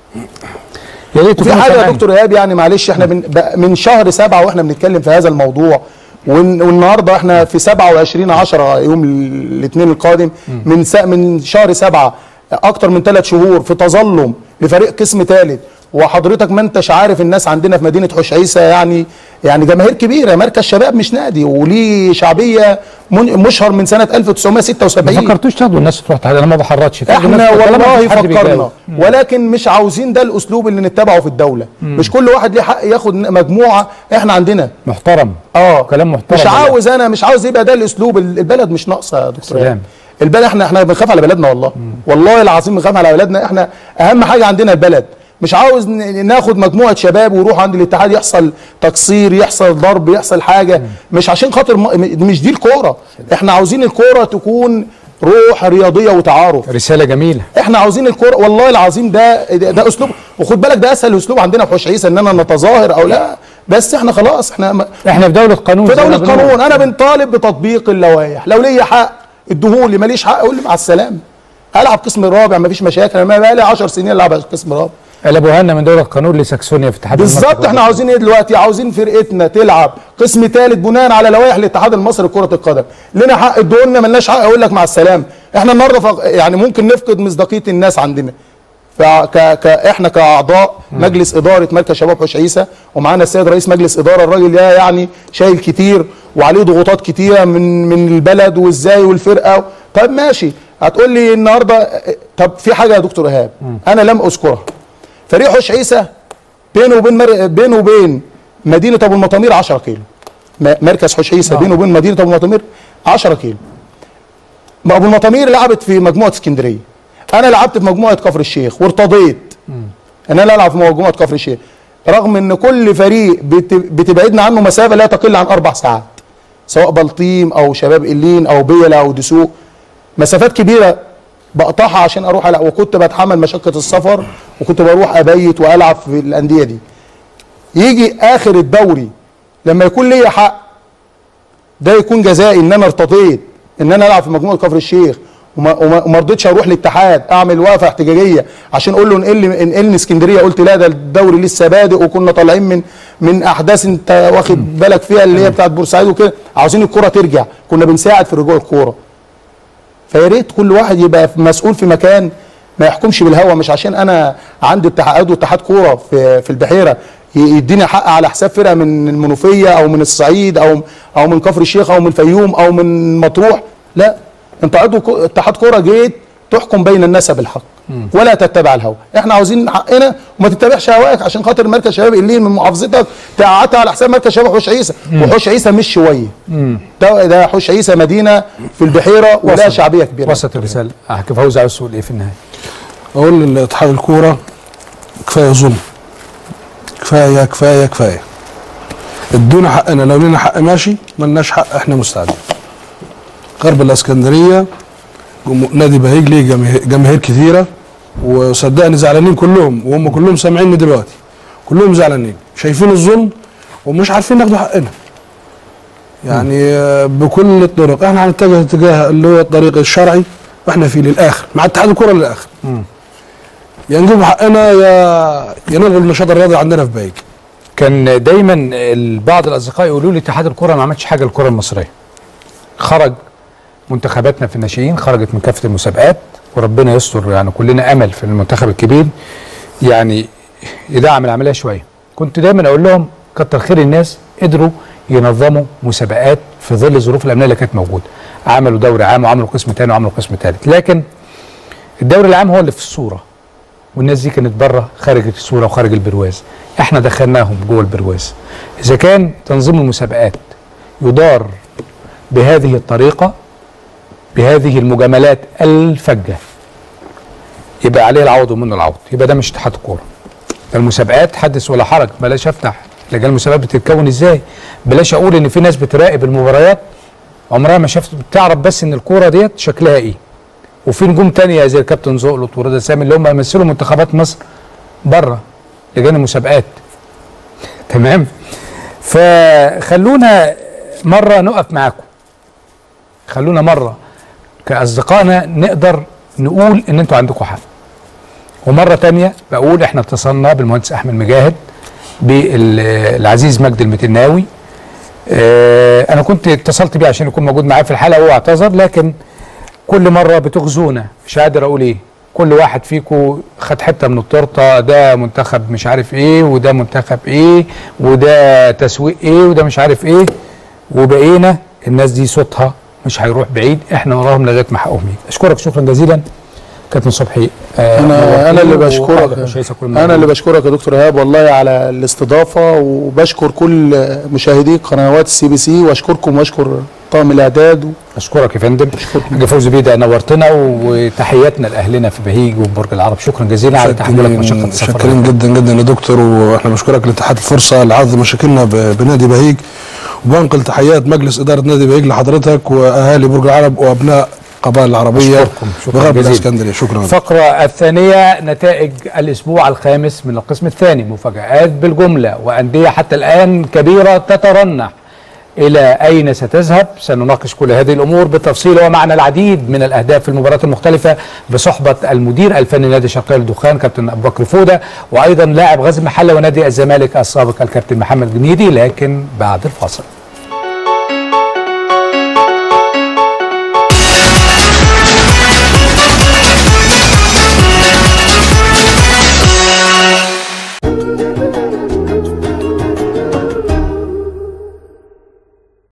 يا ريت
في
تكونوا
حاجه يا
سامعين.
دكتور ايهاب يعني معلش احنا من, بقى من شهر سبعة واحنا بنتكلم في هذا الموضوع والن- والنهارده احنا في 27 10 يوم الاثنين القادم من س- من شهر سبعة اكتر من ثلاث شهور في تظلم لفريق قسم ثالث وحضرتك ما انتش عارف الناس عندنا في مدينه حوش عيسى يعني يعني جماهير كبيره مركز شباب مش نادي وليه شعبيه من- مشهر من سنه
ما
1976
فكرتوش تاخدوا الناس تروح تحدد انا ما بحرضش تاخدوا
احنا
الناس- طالما
والله
مفيش حد
فكرنا
بيجاوب.
ولكن مش عاوزين ده الاسلوب اللي نتبعه في الدوله مش كل واحد ليه حق ياخد مجموعه احنا عندنا
محترم
اه
كلام محترم
مش
والله.
عاوز انا مش عاوز يبقى ده الاسلوب ال- البلد مش ناقصه يا دكتور
سلام.
إيهاب. البلد احنا احنا بنخاف على بلدنا والله والله العظيم بنخاف على بلدنا احنا اهم حاجه عندنا البلد مش عاوز ن- ناخد مجموعه شباب ويروح عند الاتحاد يحصل تقصير يحصل ضرب يحصل حاجه مش عشان خاطر م- م- مش دي الكوره احنا عاوزين الكوره تكون روح رياضيه وتعارف
رساله جميله
احنا عاوزين الكوره والله العظيم ده ده, ده اسلوب وخد بالك ده اسهل اسلوب عندنا في حوش عيسى اننا نتظاهر او لا بس احنا خلاص احنا م-
احنا في دوله قانون
في
زي ما
دوله
بنقول.
قانون انا بنطالب بتطبيق اللوائح لو ليا حق اديهولي ماليش حق قول لي مع السلامه العب قسم الرابع مفيش مشاكل انا بقى لي 10 سنين العب قسم رابع
قال ابو هنا من دوله قانون لساكسونيا في اتحاد
بالظبط
المنطقة.
احنا عاوزين ايه دلوقتي عاوزين فرقتنا تلعب قسم ثالث بناء على لوائح الاتحاد المصري لكره القدم لنا حق ادولنا ملناش حق اقول لك مع السلامه احنا النهارده فق... يعني ممكن نفقد مصداقيه الناس عندنا ف... ك... ك... احنا كاعضاء مجلس اداره مركز شباب حوش عيسى ومعانا السيد رئيس مجلس اداره الراجل ده يعني شايل كتير وعليه ضغوطات كتيره من من البلد وازاي والفرقه طيب ماشي هتقول لي النهارده طب في حاجه يا دكتور ايهاب انا لم اذكرها فريق حوش عيسى بينه وبين مر... بينه وبين مدينه ابو المطامير 10 كيلو م- مركز حوش عيسى بينه وبين مدينه ابو المطامير 10 كيلو ما ابو المطامير لعبت في مجموعه اسكندريه انا لعبت في مجموعه كفر الشيخ وارتضيت ان انا العب في مجموعه كفر الشيخ رغم ان كل فريق بت... بتبعدنا عنه مسافه لا تقل عن اربع ساعات سواء بلطيم او شباب قلين او بيلا او دسوق مسافات كبيره بقطعها عشان اروح العب وكنت بتحمل مشقه السفر وكنت بروح ابيت والعب في الانديه دي يجي اخر الدوري لما يكون ليا حق ده يكون جزائي ان انا ارتضيت ان انا العب في مجموعه كفر الشيخ وما, وما, وما رضيتش اروح الاتحاد اعمل وقفه احتجاجيه عشان اقول له انقلني انقلني اسكندريه قلت لا ده الدوري لسه بادئ وكنا طالعين من من احداث انت واخد بالك فيها اللي هي بتاعت بورسعيد وكده عاوزين الكره ترجع كنا بنساعد في رجوع الكوره فيا ريت كل واحد يبقى في- مسؤول في مكان ما يحكمش بالهوى مش عشان انا عندي اتحاد واتحاد كوره في في البحيره ي- يديني حق على حساب فرقه من المنوفيه او من الصعيد او او من كفر الشيخ او من الفيوم او من مطروح لا انت عضو كو- اتحاد كوره جيت تحكم بين الناس بالحق ولا تتبع الهوى احنا عاوزين حقنا وما تتبعش هواك عشان خاطر مركز شباب الليل من محافظتك تقعدها على حساب مركز شباب حوش عيسى وحوش عيسى مش شويه ده ده حوش عيسى مدينه في البحيره ولها شعبيه كبيره
وصلت الرساله حكي فوزي عاوز تقول ايه في النهايه
اقول لاتحاد الكوره كفايه ظلم كفايه كفايه كفايه ادونا حقنا لو لنا حق ماشي ملناش حق احنا مستعدين غرب الاسكندريه جمهور- نادي بهيج ليه جماهير, جماهير كثيره وصدقني زعلانين كلهم وهم كلهم سامعيني دلوقتي كلهم زعلانين شايفين الظلم ومش عارفين ناخدوا حقنا يعني آه، بكل الطرق احنا هنتجه اتجاه اللي هو الطريق الشرعي واحنا فيه للاخر مع اتحاد الكره للاخر يا نجيب حقنا يا يا نلغي النشاط الرياضي عندنا في بايك
كان دايما ال- بعض الاصدقاء يقولوا لي اتحاد الكره ما عملش حاجه للكره المصريه خرج منتخباتنا في الناشئين خرجت من كافه المسابقات وربنا يستر يعني كلنا امل في المنتخب الكبير يعني يدعم العمليه شويه كنت دايما اقول لهم كتر خير الناس قدروا ينظموا مسابقات في ظل الظروف الامنيه اللي كانت موجوده عملوا دوري عام وعملوا قسم تاني وعملوا قسم تالت لكن الدوري العام هو اللي في الصوره والناس دي كانت بره خارج الصوره وخارج البرواز احنا دخلناهم جوه البرواز اذا كان تنظيم المسابقات يدار بهذه الطريقه بهذه المجاملات الفجه يبقى عليه العوض ومنه العوض يبقى ده مش اتحاد الكوره ده المسابقات حدث ولا حرج بلاش افتح لجان المسابقات بتتكون ازاي بلاش اقول ان في ناس بتراقب المباريات عمرها ما شافت بتعرف بس ان الكوره ديت شكلها ايه وفي نجوم تانية زي الكابتن زقلط ورضا سامي اللي هم يمثلوا منتخبات مصر بره لجان المسابقات تمام فخلونا مره نقف معاكم خلونا مره كاصدقائنا نقدر نقول ان انتوا عندكم حق ومره تانية بقول احنا اتصلنا بالمهندس احمد مجاهد بالعزيز مجدي المتناوي اه انا كنت اتصلت بيه عشان يكون موجود معايا في الحلقه وهو اعتذر لكن كل مره بتغزونا مش قادر اقول ايه كل واحد فيكم خد حته من التورته ده منتخب مش عارف ايه وده منتخب ايه وده تسويق ايه وده مش عارف ايه وبقينا الناس دي صوتها مش هيروح بعيد احنا وراهم لغايه ما حقهم يجي اشكرك شكرا جزيلا كابتن صبحي آه
انا انا اللي
نورتني وحاجة
بشكرك
مش عايز أكون
انا اللي
موجود.
بشكرك يا دكتور ايهاب والله على الاستضافه وبشكر كل مشاهدي قنوات السي بي سي واشكركم واشكر طاقم الاعداد
اشكرك يا فندم حاج فوزي بيه نورتنا وتحياتنا لاهلنا في بهيج وبرج العرب شكرا جزيلا على تحملك مشقه السفر
شاكرين جدا جدا يا دكتور واحنا بنشكرك لاتحاد الفرصه لعرض مشاكلنا ب- بنادي بهيج وبنقل تحيات مجلس اداره نادي بهيج لحضرتك واهالي برج العرب وابناء قبائل العربيه
أشكركم. شكراً
بغرب
جزيلاً.
الاسكندريه شكرا
الفقرة الثانية نتائج الأسبوع الخامس من القسم الثاني مفاجآت بالجملة وأندية حتى الآن كبيرة تترنح إلى أين ستذهب سنناقش كل هذه الأمور بالتفصيل ومعنا العديد من الأهداف في المباريات المختلفة بصحبة المدير الفني نادي شرقية للدخان كابتن أبو بكر فودة وأيضا لاعب غزل محلة ونادي الزمالك السابق الكابتن محمد جنيدي لكن بعد الفاصل